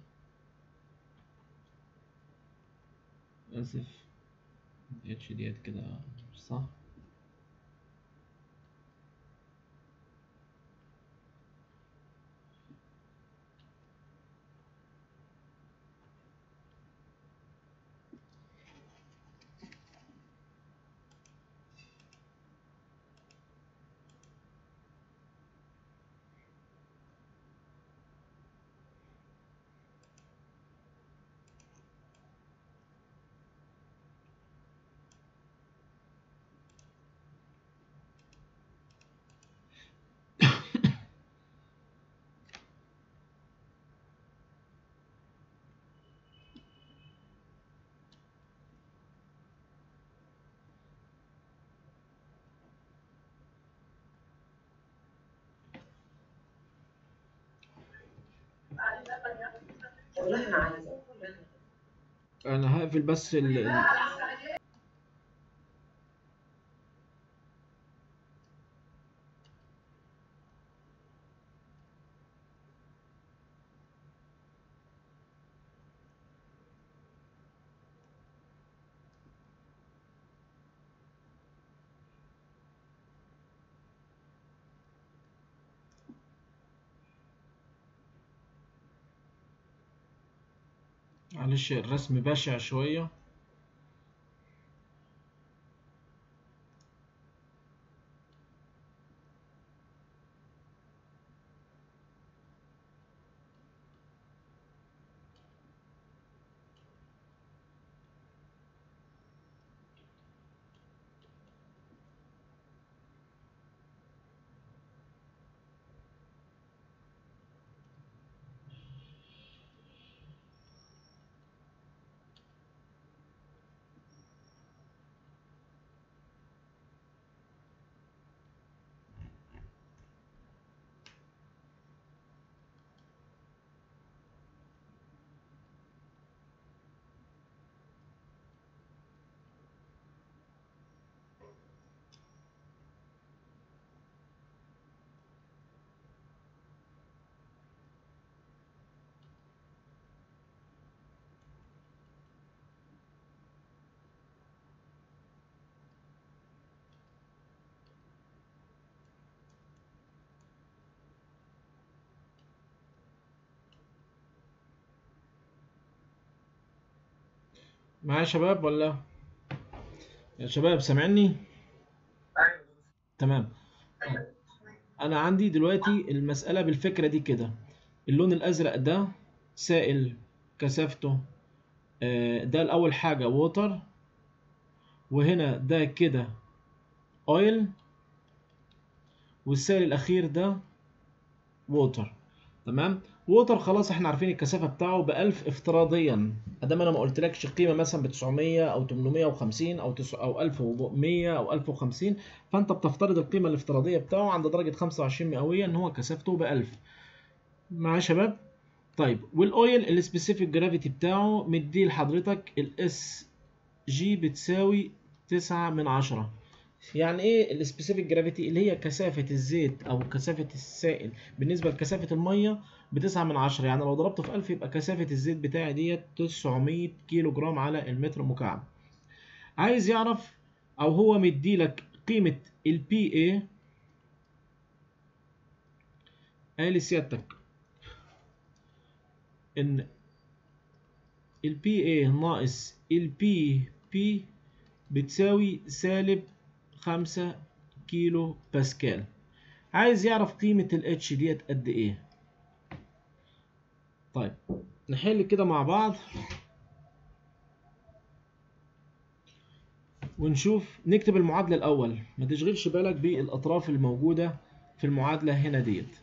آسف H ديت كده مش صح والله انا عايزه أنا هقفل بس ال ال- معلش الرسم بشع شوية معايا يا شباب ولا يا شباب سامعني تمام انا عندي دلوقتي المسألة بالفكرة دي كده اللون الازرق ده سائل كثافته آه، ده الاول حاجة ووتر وهنا ده كده اويل والسائل الاخير ده ووتر تمام ووتر خلاص احنا عارفين الكثافه بتاعه ب 1000 افتراضيا ادام انا ما قلتلكش قيمه مثلا ب 900 او 850 او تس... او 1100 او 1050 فانت بتفترض القيمه الافتراضيه بتاعه عند درجه 25 مئويه ان هو كثافته ب 1000 معايا يا شباب طيب والاويل السبيسيفيك جرافيتي بتاعه مديه لحضرتك الاس جي بتساوي 9 من 10 يعني ايه السبيسيفيك جرافيتي اللي هي كثافة الزيت او كثافة السائل بالنسبة لكثافة المية بتسعة من عشرة يعني لو ضربته في ألف يبقى كثافة الزيت بتاعي ديت 900 كيلو جرام على المتر مكعب عايز يعرف او هو مديلك قيمة البي اي قال لسيادتك ان البي اي ناقص البي بي بتساوي سالب خمسة كيلو باسكال عايز يعرف قيمة ال H ديت قد ايه طيب نحل كده مع بعض ونشوف نكتب المعادلة الأول ما تشغلش بالك بالأطراف الموجودة في المعادلة هنا ديت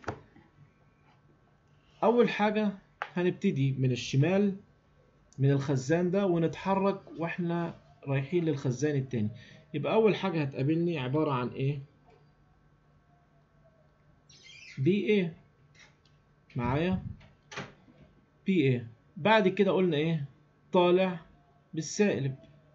أول حاجة هنبتدي من الشمال من الخزان ده ونتحرك واحنا رايحين للخزان التاني يبقى أول حاجة هتقابلني عبارة عن إيه؟ بي إيه معايا بي إيه بعد كده قلنا إيه؟ طالع بالسالب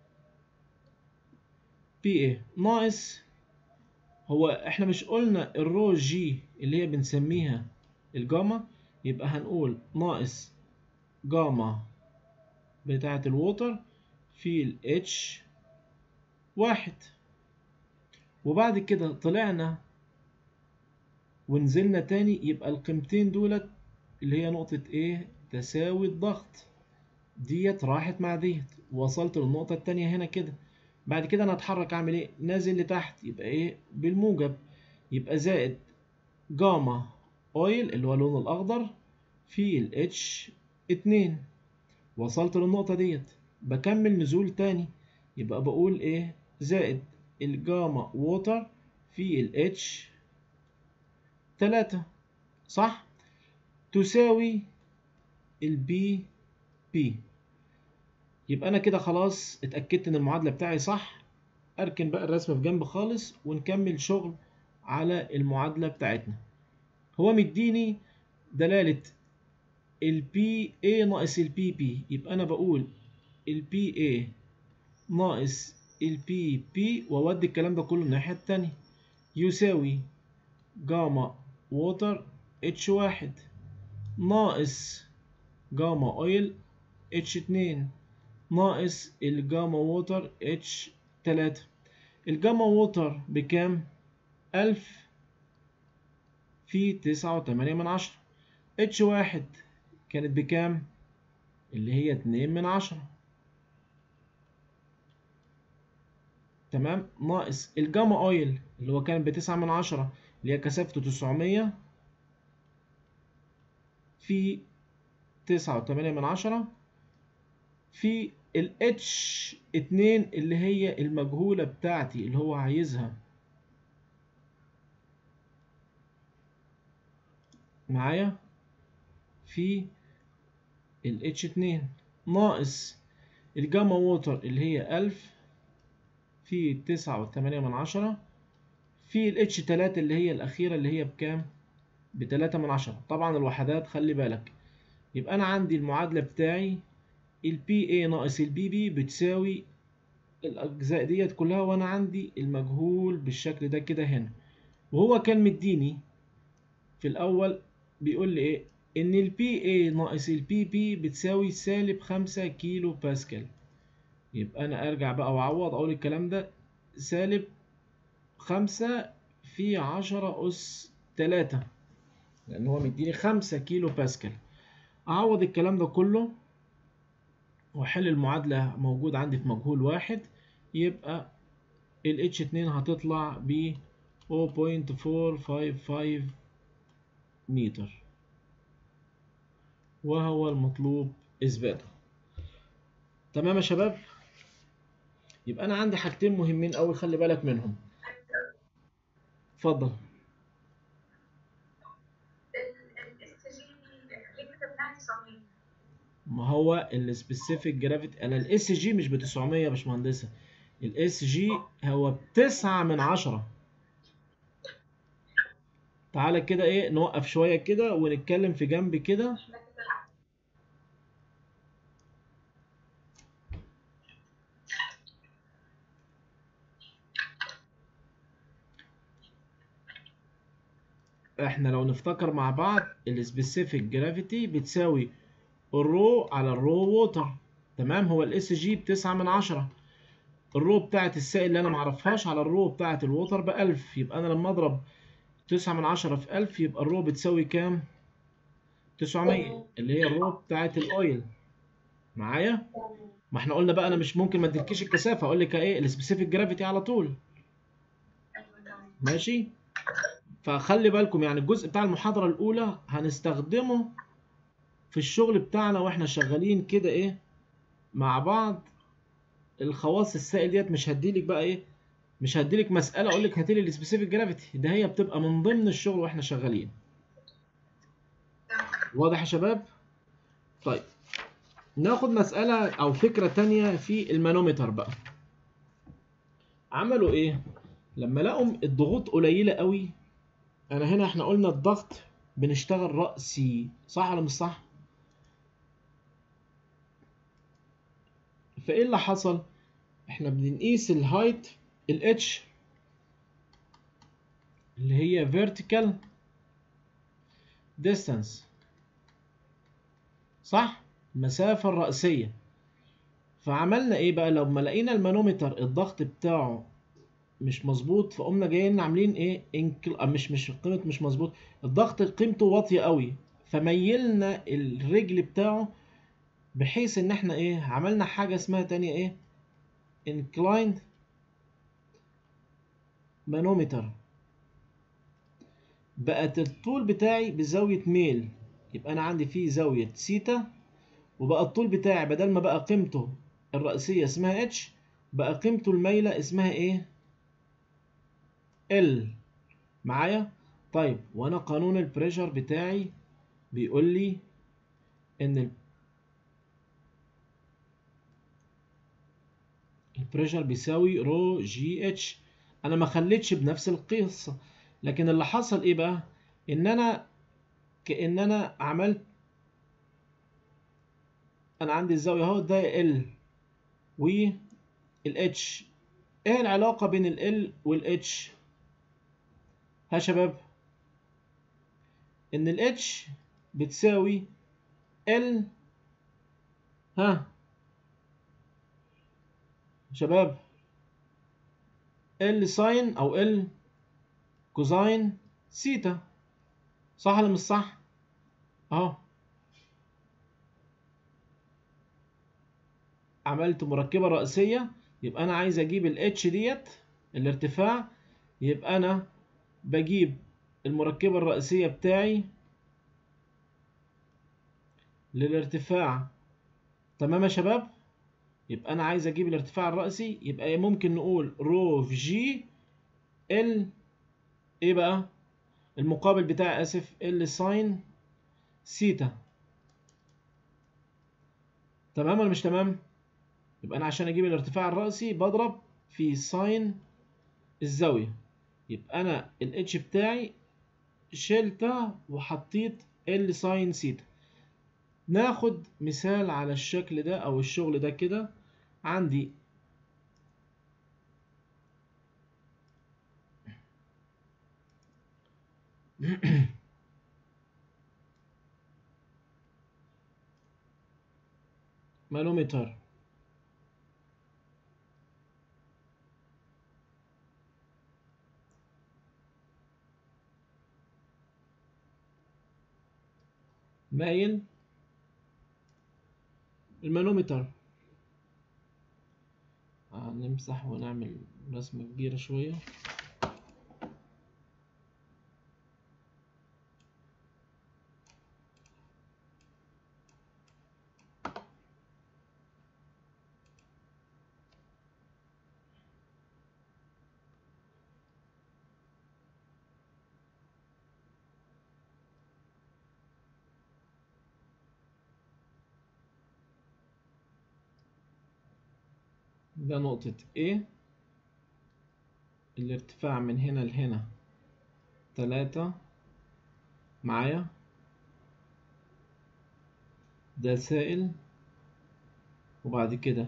بي إيه ناقص هو إحنا مش قلنا الرو جي اللي هي بنسميها الجاما يبقى هنقول ناقص جاما بتاعة الووتر في الاتش واحد وبعد كده طلعنا ونزلنا تاني يبقى القيمتين دولت اللي هي نقطة ايه تساوي الضغط ديت راحت مع ديت وصلت للنقطة التانية هنا كده بعد كده انا اتحرك اعمل ايه نازل لتحت يبقى ايه بالموجب يبقى زائد جاما اويل اللي هو اللون الاخضر في الاتش اتنين وصلت للنقطة ديت بكمل نزول تاني يبقى بقول ايه زائد الجاما ووتر في الاتش تلاتة صح تساوي البي بي يبقى انا كده خلاص اتأكدت ان المعادلة بتاعي صح اركن بقى الرسمة في جنب خالص ونكمل شغل على المعادلة بتاعتنا هو مديني دلالة البي A ناقص البي بي يبقى انا بقول البي A ناقص البي بي واودي الكلام ده كله الناحية التانية يساوي جاما ووتر اتش واحد ناقص جاما اويل اتش اتنين ناقص الجاما ووتر اتش تلاتة الجاما ووتر بكام؟ ألف في تسعة وتمانية من عشرة اتش واحد كانت بكام؟ اللي هي اتنين من عشرة تمام ناقص الجاما اويل اللي هو كان بتسعة من عشرة اللي هي كثافته تسعمية في تسعة وتمانية من عشرة في ال H اتنين اللي هي المجهولة بتاعتي اللي هو عايزها معايا في ال H اتنين ناقص الجاما ووتر اللي هي ألف في تسعة وتمانية من عشرة في ال H تلاتة اللي هي الأخيرة اللي هي بكام؟ بتلاتة من عشرة طبعا الوحدات خلي بالك يبقى أنا عندي المعادلة بتاعي ال PA ناقص ال BB بتساوي الأجزاء ديت كلها وأنا عندي المجهول بالشكل ده كده هنا وهو كان مديني في الأول بيقول لي إيه إن ال PA ناقص ال BB بتساوي سالب خمسة كيلو باسكال يبقى أنا أرجع بقى وأعوض أقول الكلام ده سالب خمسة في عشرة أس تلاتة لأن هو مديني خمسة كيلو باسكال أعوض الكلام ده كله وأحل المعادلة موجود عندي في مجهول واحد يبقى ال H2 هتطلع ب 0.455 متر وهو المطلوب إثباته تمام يا شباب يبقى أنا عندي حاجتين مهمين أوي خلي بالك منهم اتفضل الاس جي ليه كتبناها 900 ما هو السبيسيفيك جرافيتي انا الاس جي مش ب 900 يا باشمهندسه الاس جي هو بتسعة من عشرة تعالى كده ايه نوقف شوية كده ونتكلم في جنب كده احنا كده احنا لو نفتكر مع بعض السبيسيفيك جرافيتي بتساوي الرو على الرو ووتر تمام هو الاس جي بتسعة من عشرة الرو بتاعت السائل اللي انا معرفهاش على الرو بتاعت الووتر بألف يبقى انا لما اضرب تسعة من عشرة في ألف يبقى الرو بتساوي كام؟ تسعمية اللي هي الرو بتاعت الاويل معايا؟ ما احنا قلنا بقى انا مش ممكن ما اديلكيش الكثافة اقول لك ايه السبيسيفيك جرافيتي على طول ايوه تمام ماشي فخلي بالكم يعني الجزء بتاع المحاضرة الأولى هنستخدمه في الشغل بتاعنا واحنا شغالين كده ايه مع بعض الخواص السائل ديت مش هديلك بقى ايه مش هديلك مسألة اقول لك هاتيلي السبيسيفيك جرافيتي ده هي بتبقى من ضمن الشغل واحنا شغالين واضح يا شباب طيب ناخد مسألة او فكرة تانية في المانومتر بقى عملوا ايه لما لقوا الضغوط قليلة قوي انا هنا احنا قلنا الضغط بنشتغل رأسي صح ولا مش صح فايه اللي حصل احنا بنقيس الهايت الاتش اللي هي vertical distance صح المسافة الرأسية فعملنا ايه بقى لما لقينا المانومتر الضغط بتاعه مش مظبوط فقمنا جايين عاملين ايه انكل... آه مش مش قيمة مش مظبوط الضغط قيمته واطية قوي فميلنا الرجل بتاعه بحيث ان احنا ايه عملنا حاجة اسمها تانية ايه inclined مانومتر بقت الطول بتاعي بزاوية ميل يبقى انا عندي فيه زاوية سيتا وبقى الطول بتاعي بدل ما بقى قيمته الرئيسية اسمها اتش بقى قيمته المايلة اسمها ايه ال معايا طيب وانا قانون البريشر بتاعي بيقول لي ان ال- البريشر بيساوي رو جي اتش انا ما خليتش بنفس القصه لكن اللي حصل ايه بقى ان انا كان انا عملت انا عندي الزاويه اهو ده ال والاتش ايه العلاقه بين ال والاتش ها شباب ان الاتش بتساوي ال ها شباب ال ساين او ال كوزاين سيتا صح ولا مش صح اهو عملت مركبة رئيسية يبقى أنا عايز أجيب ال H ديت الارتفاع يبقى أنا بجيب المركبة الرئيسية بتاعي للارتفاع تمام يا شباب يبقى أنا عايز أجيب الارتفاع الرئيسي يبقى ممكن نقول رو في جي ال إيه بقى المقابل بتاعي آسف ال ساين سيتا تمام ولا مش تمام يبقى انا عشان اجيب الارتفاع الرأسي بضرب في ساين الزاوية يبقى انا الاتش بتاعي شلتها وحطيت ال ساين سيتا ناخد مثال على الشكل ده او الشغل ده كده عندي مانومتر مايل المانومتر هنمسح ونعمل رسمة كبيرة شوية ده نقطة A الارتفاع من هنا لهنا تلاتة معايا ده سائل وبعد كده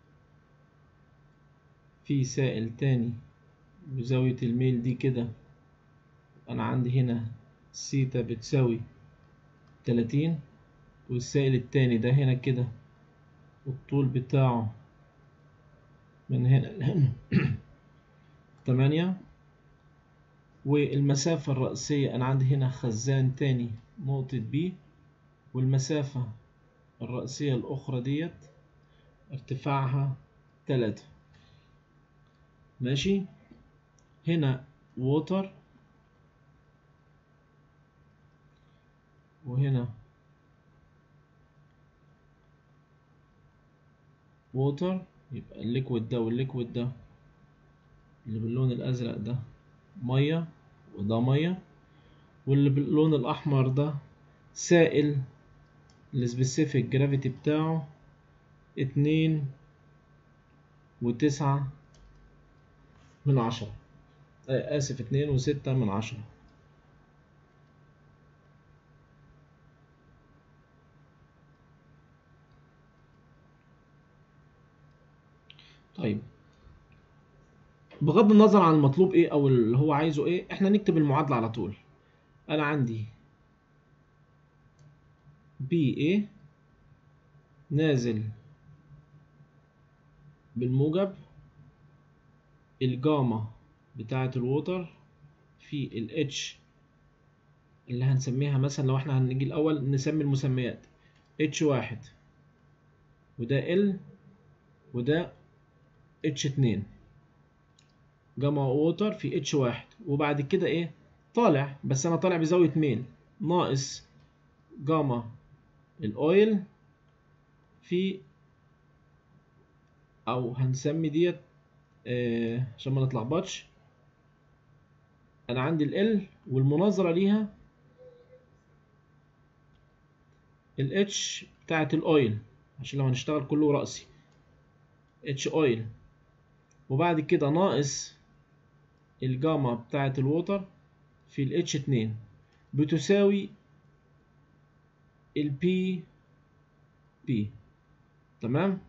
في سائل تاني بزاوية الميل دي كده أنا عندي هنا سيتا بتساوي تلاتين والسائل التاني ده هنا كده الطول بتاعه من هنا لهنا تمانية والمسافة الرئيسية أنا عندي هنا خزان تاني نقطة بي والمسافة الرئيسية الأخرى ديت ارتفاعها تلاتة ماشي هنا ووتر وهنا ووتر يبقى الليكويد ده والليكويد ده اللي باللون الأزرق ده مية وده مية واللي باللون الأحمر ده سائل السبيسيفيك جرافيتي بتاعه اتنين وتسعة من عشرة آه آسف اتنين وستة من عشرة طيب بغض النظر عن المطلوب ايه او اللي هو عايزه ايه احنا نكتب المعادلة على طول انا عندي بي ايه نازل بالموجب الجاما بتاعة الووتر في الاتش اللي هنسميها مثلا لو احنا هنيجي الاول نسمي المسميات اتش واحد وده ال وده اتش اتنين جاما ووتر في اتش واحد وبعد كده ايه طالع بس انا طالع بزاوية ميل ناقص جاما الاويل في او هنسمي ديت آه عشان ما نتلخبطش انا عندي ال والمناظرة ليها الاتش بتاعت الاويل عشان لو هنشتغل كله رأسي اتش اويل وبعد كده ناقص الجاما بتاعة الووتر في ال H2 بتساوي ال P P تمام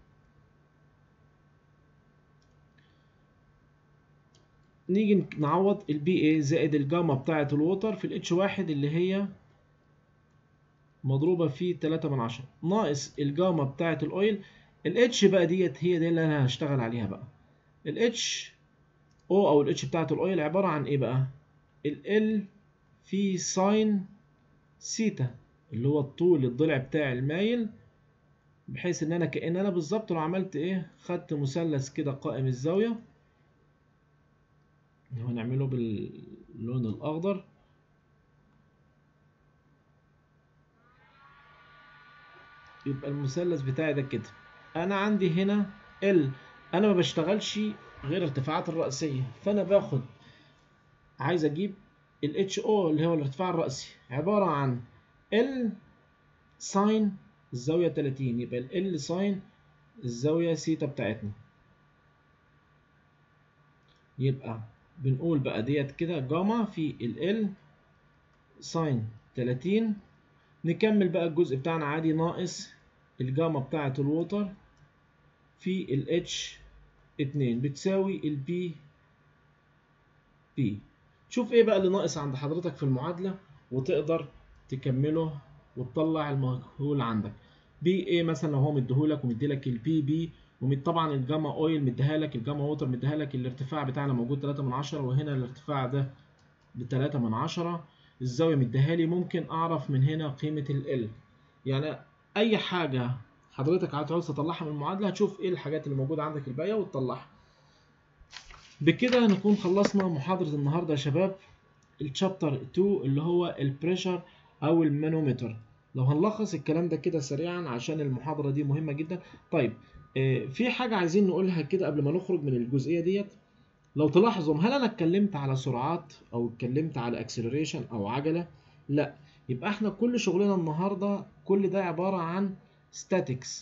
نيجي نعوض ال BA زائد الجاما بتاعة الووتر في ال H1 اللي هي مضروبة في 3 من عشرة ناقص الجاما بتاعة الأويل ال H بقى ديت هي دي اللي أنا هشتغل عليها بقى ال H O أو ال H بتاعة الأويل عبارة عن إيه بقى؟ ال L في ساين سيتا اللي هو الطول الضلع بتاع المايل بحيث ان انا كأن انا بالظبط لو عملت ايه خدت مثلث كده قائم الزاوية هنعمله باللون الاخضر يبقى المثلث بتاعي ده كده انا عندي هنا ال انا ما بشتغلش غير ارتفاعات الرأسية فانا باخد عايز اجيب ال HO اللي هو الارتفاع الرأسي عبارة عن ال ساين الزاوية 30 يبقى ال L ساين الزاوية سيتا بتاعتنا يبقى بنقول بقى ديت كده جاما في ال L ساين 30 نكمل بقى الجزء بتاعنا عادي ناقص الجاما بتاعة الووتر في ال H 2 بتساوي ال P P شوف ايه بقى اللي ناقص عند حضرتك في المعادلة وتقدر تكمله وتطلع المجهول عندك بي ايه مثلا لو هو مديهولك ومديلك البي بي طبعا الجاما اويل مديها لك الجاما ووتر مديها لك الارتفاع بتاعنا موجود 3 من 10 وهنا الارتفاع ده ب 3 من 10 الزاوية مديها لي ممكن اعرف من هنا قيمة ال يعني اي حاجة حضرتك هتعوز تطلعها من المعادلة هتشوف ايه الحاجات اللي موجودة عندك الباقية وتطلعها بكده نكون خلصنا محاضرة النهاردة يا شباب الشابتر 2 اللي هو البريشر او المانومتر لو هنلخص الكلام ده كده سريعا عشان المحاضرة دي مهمة جدا طيب آه في حاجة عايزين نقولها كده قبل ما نخرج من الجزئية ديت لو تلاحظوا هل انا اتكلمت على سرعات او اتكلمت على اكسلريشن او عجلة لا يبقى احنا كل شغلنا النهاردة كل ده عبارة عن statics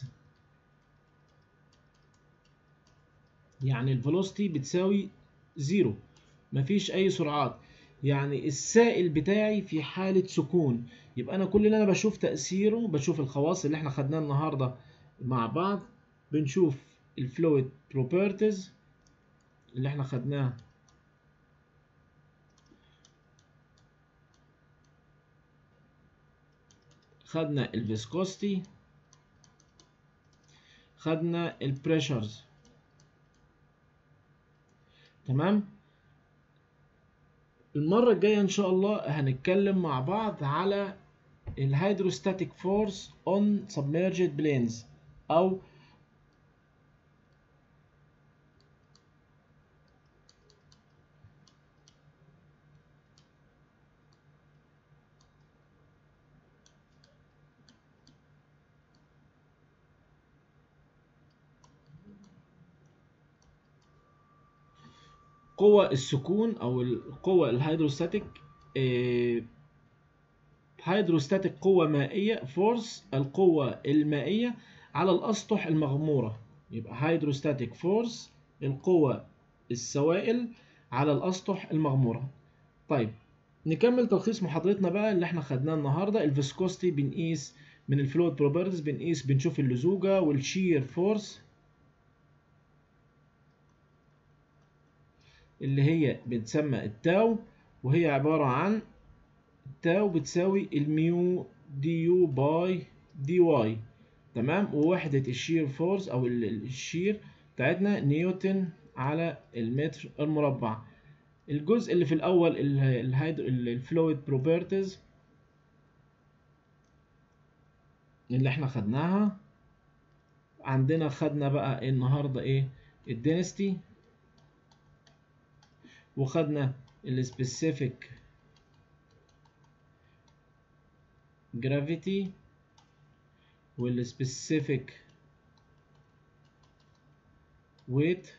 يعني الفيلوسيتي بتساوي زيرو مفيش اي سرعات يعني السائل بتاعي في حالة سكون يبقى انا كل اللي انا بشوف تأثيره بشوف الخواص اللي احنا خدناه النهاردة مع بعض بنشوف الفلويد بروبرتيز اللي احنا خدناه خدنا الفيسكوستي خدنا البريشرز تمام المرة الجاية إن شاء الله هنتكلم مع بعض على الهيدروستاتيك فورس on submerged planes أو قوة السكون أو القوة الهيدروستاتيك هيدروستاتيك قوة مائية فورس القوة المائية على الأسطح المغمورة يبقى هيدروستاتيك فورس القوة السوائل على الأسطح المغمورة طيب نكمل تلخيص محاضرتنا بقى اللي احنا خدناه النهارده الفيسكوستي بنقيس من الفلويد بروبرتيز بنقيس بنشوف اللزوجة والشير فورس اللي هي بتسمى التاو وهي عبارة عن التاو بتساوي الميو دي يو باي دي واي تمام ووحدة الشير فورس أو الشير بتاعتنا نيوتن على المتر المربع الجزء اللي في الأول الفلويد بروبرتيز اللي احنا خدناها عندنا خدنا بقى النهارده ايه الدينستي وخدنا السبيسيفيك جرافيتي والسبيسيفيك ويت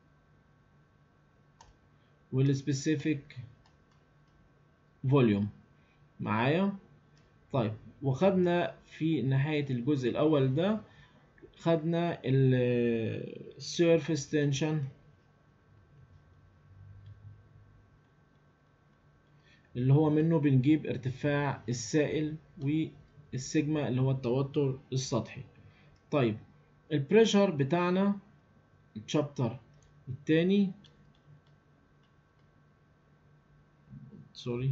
والسبيسيفيك فوليوم معايا طيب وخدنا في نهاية الجزء الأول ده خدنا السيرفيس تنشن اللي هو منه بنجيب ارتفاع السائل والسيجما اللي هو التوتر السطحي طيب البريشر بتاعنا الشابتر التاني سوري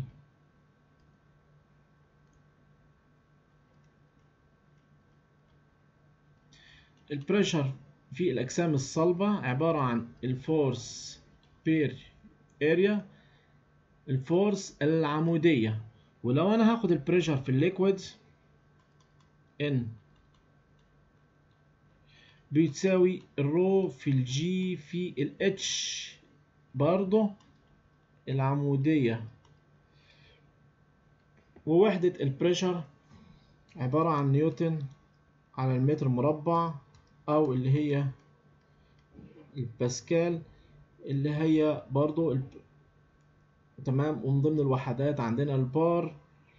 البريشر في الأجسام الصلبة عبارة عن الفورس بير اريا الفورس العمودية ولو أنا هاخد البريشر في الليكويد ان بتساوي الرو في الجي في الاتش برضه العمودية ووحدة البريشر عبارة عن نيوتن على المتر مربع أو اللي هي الباسكال اللي هي برضو الب... تمام ومن ضمن الوحدات عندنا البار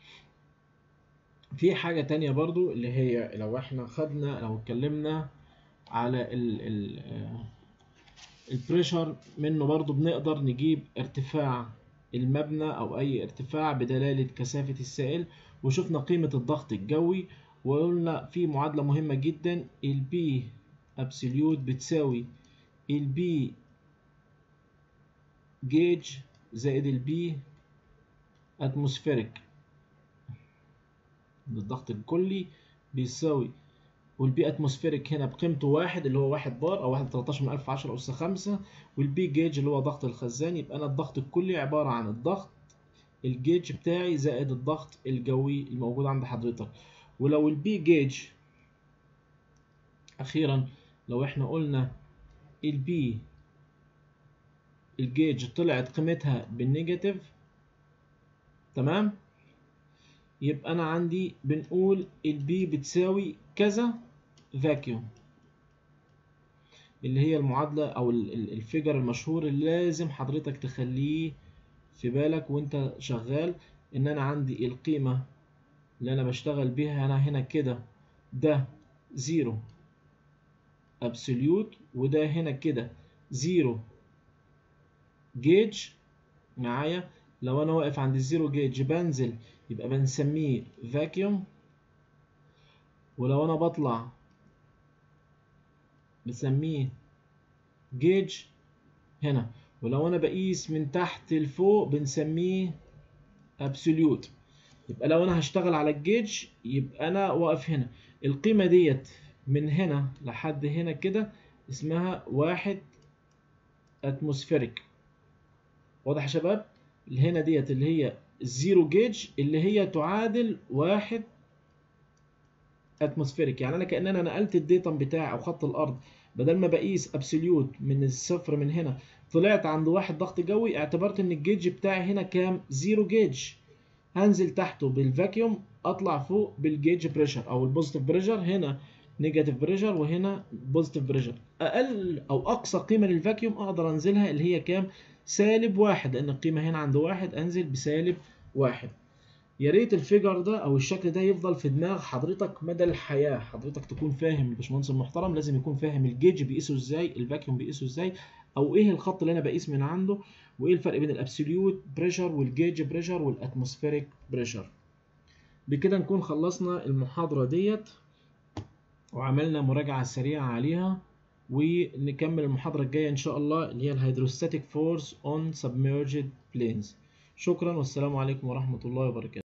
في حاجة تانية برضو اللي هي لو احنا خدنا لو اتكلمنا على ال ال البريشر منه برضو بنقدر نجيب ارتفاع المبنى او اي ارتفاع بدلالة كثافة السائل وشفنا قيمة الضغط الجوي وقلنا في معادلة مهمة جدا البي ابسوليوت بتساوي البي جيج زائد البي اتموسفيريك الضغط الكلي بيساوي والبي اتموسفيريك هنا بقيمته واحد اللي هو واحد بار او واحد تلاتاشر من الف عشرة اس خمسة والبي جيج اللي هو ضغط الخزان يبقى انا الضغط الكلي عبارة عن الضغط الجيج بتاعي زائد الضغط الجوي الموجود عند حضرتك ولو البي جيج اخيرا لو احنا قلنا البي الجيج طلعت قيمتها بالنيجاتيف تمام يبقى انا عندي بنقول البي بتساوي كذا فاكيوم اللي هي المعادلة او الفيجر المشهور اللي لازم حضرتك تخليه في بالك وانت شغال ان انا عندي القيمة اللي انا بشتغل بيها انا هنا كده ده زيرو ابسوليوت وده هنا كده زيرو جيج معايا لو انا واقف عند الزيرو جيج بنزل يبقى بنسميه فاكيوم ولو انا بطلع بسميه جيج هنا ولو انا بقيس من تحت لفوق بنسميه ابسوليوت يبقى لو انا هشتغل على الجيج يبقى انا واقف هنا القيمة ديت من هنا لحد هنا كده اسمها واحد اتموسفيريك واضح يا شباب اللي هنا ديت اللي هي الزيرو جيج اللي هي تعادل واحد اتموسفيريك يعني انا كأن انا نقلت الديتم بتاعي او خط الارض بدل ما بقيس ابسوليوت من الصفر من هنا طلعت عند واحد ضغط جوي اعتبرت ان الجيج بتاعي هنا كام زيرو جيج هنزل تحته بالفاكيوم اطلع فوق بالجيج بريشر او البوزيتيف بريشر هنا نيجاتيف بريشر وهنا بوزيتيف بريشر اقل او اقصى قيمه للفاكيوم اقدر انزلها اللي هي كام سالب واحد لان القيمه هنا عند واحد انزل بسالب واحد يا ريت الفيجر ده او الشكل ده يفضل في دماغ حضرتك مدى الحياه حضرتك تكون فاهم الباشمهندس المحترم لازم يكون فاهم الجيج بيقيسه ازاي الفاكيوم بيقيسه ازاي او ايه الخط اللي انا بقيس من عنده وايه الفرق بين الابسوليوت بريشر والجيج بريشر والاتموسفيريك بريشر بكده نكون خلصنا المحاضره ديت وعملنا مراجعه سريعه عليها ونكمل المحاضره الجايه ان شاء الله اللي هي الهيدروستاتيك فورس اون سبميرجد بلينز شكرا والسلام عليكم ورحمه الله وبركاته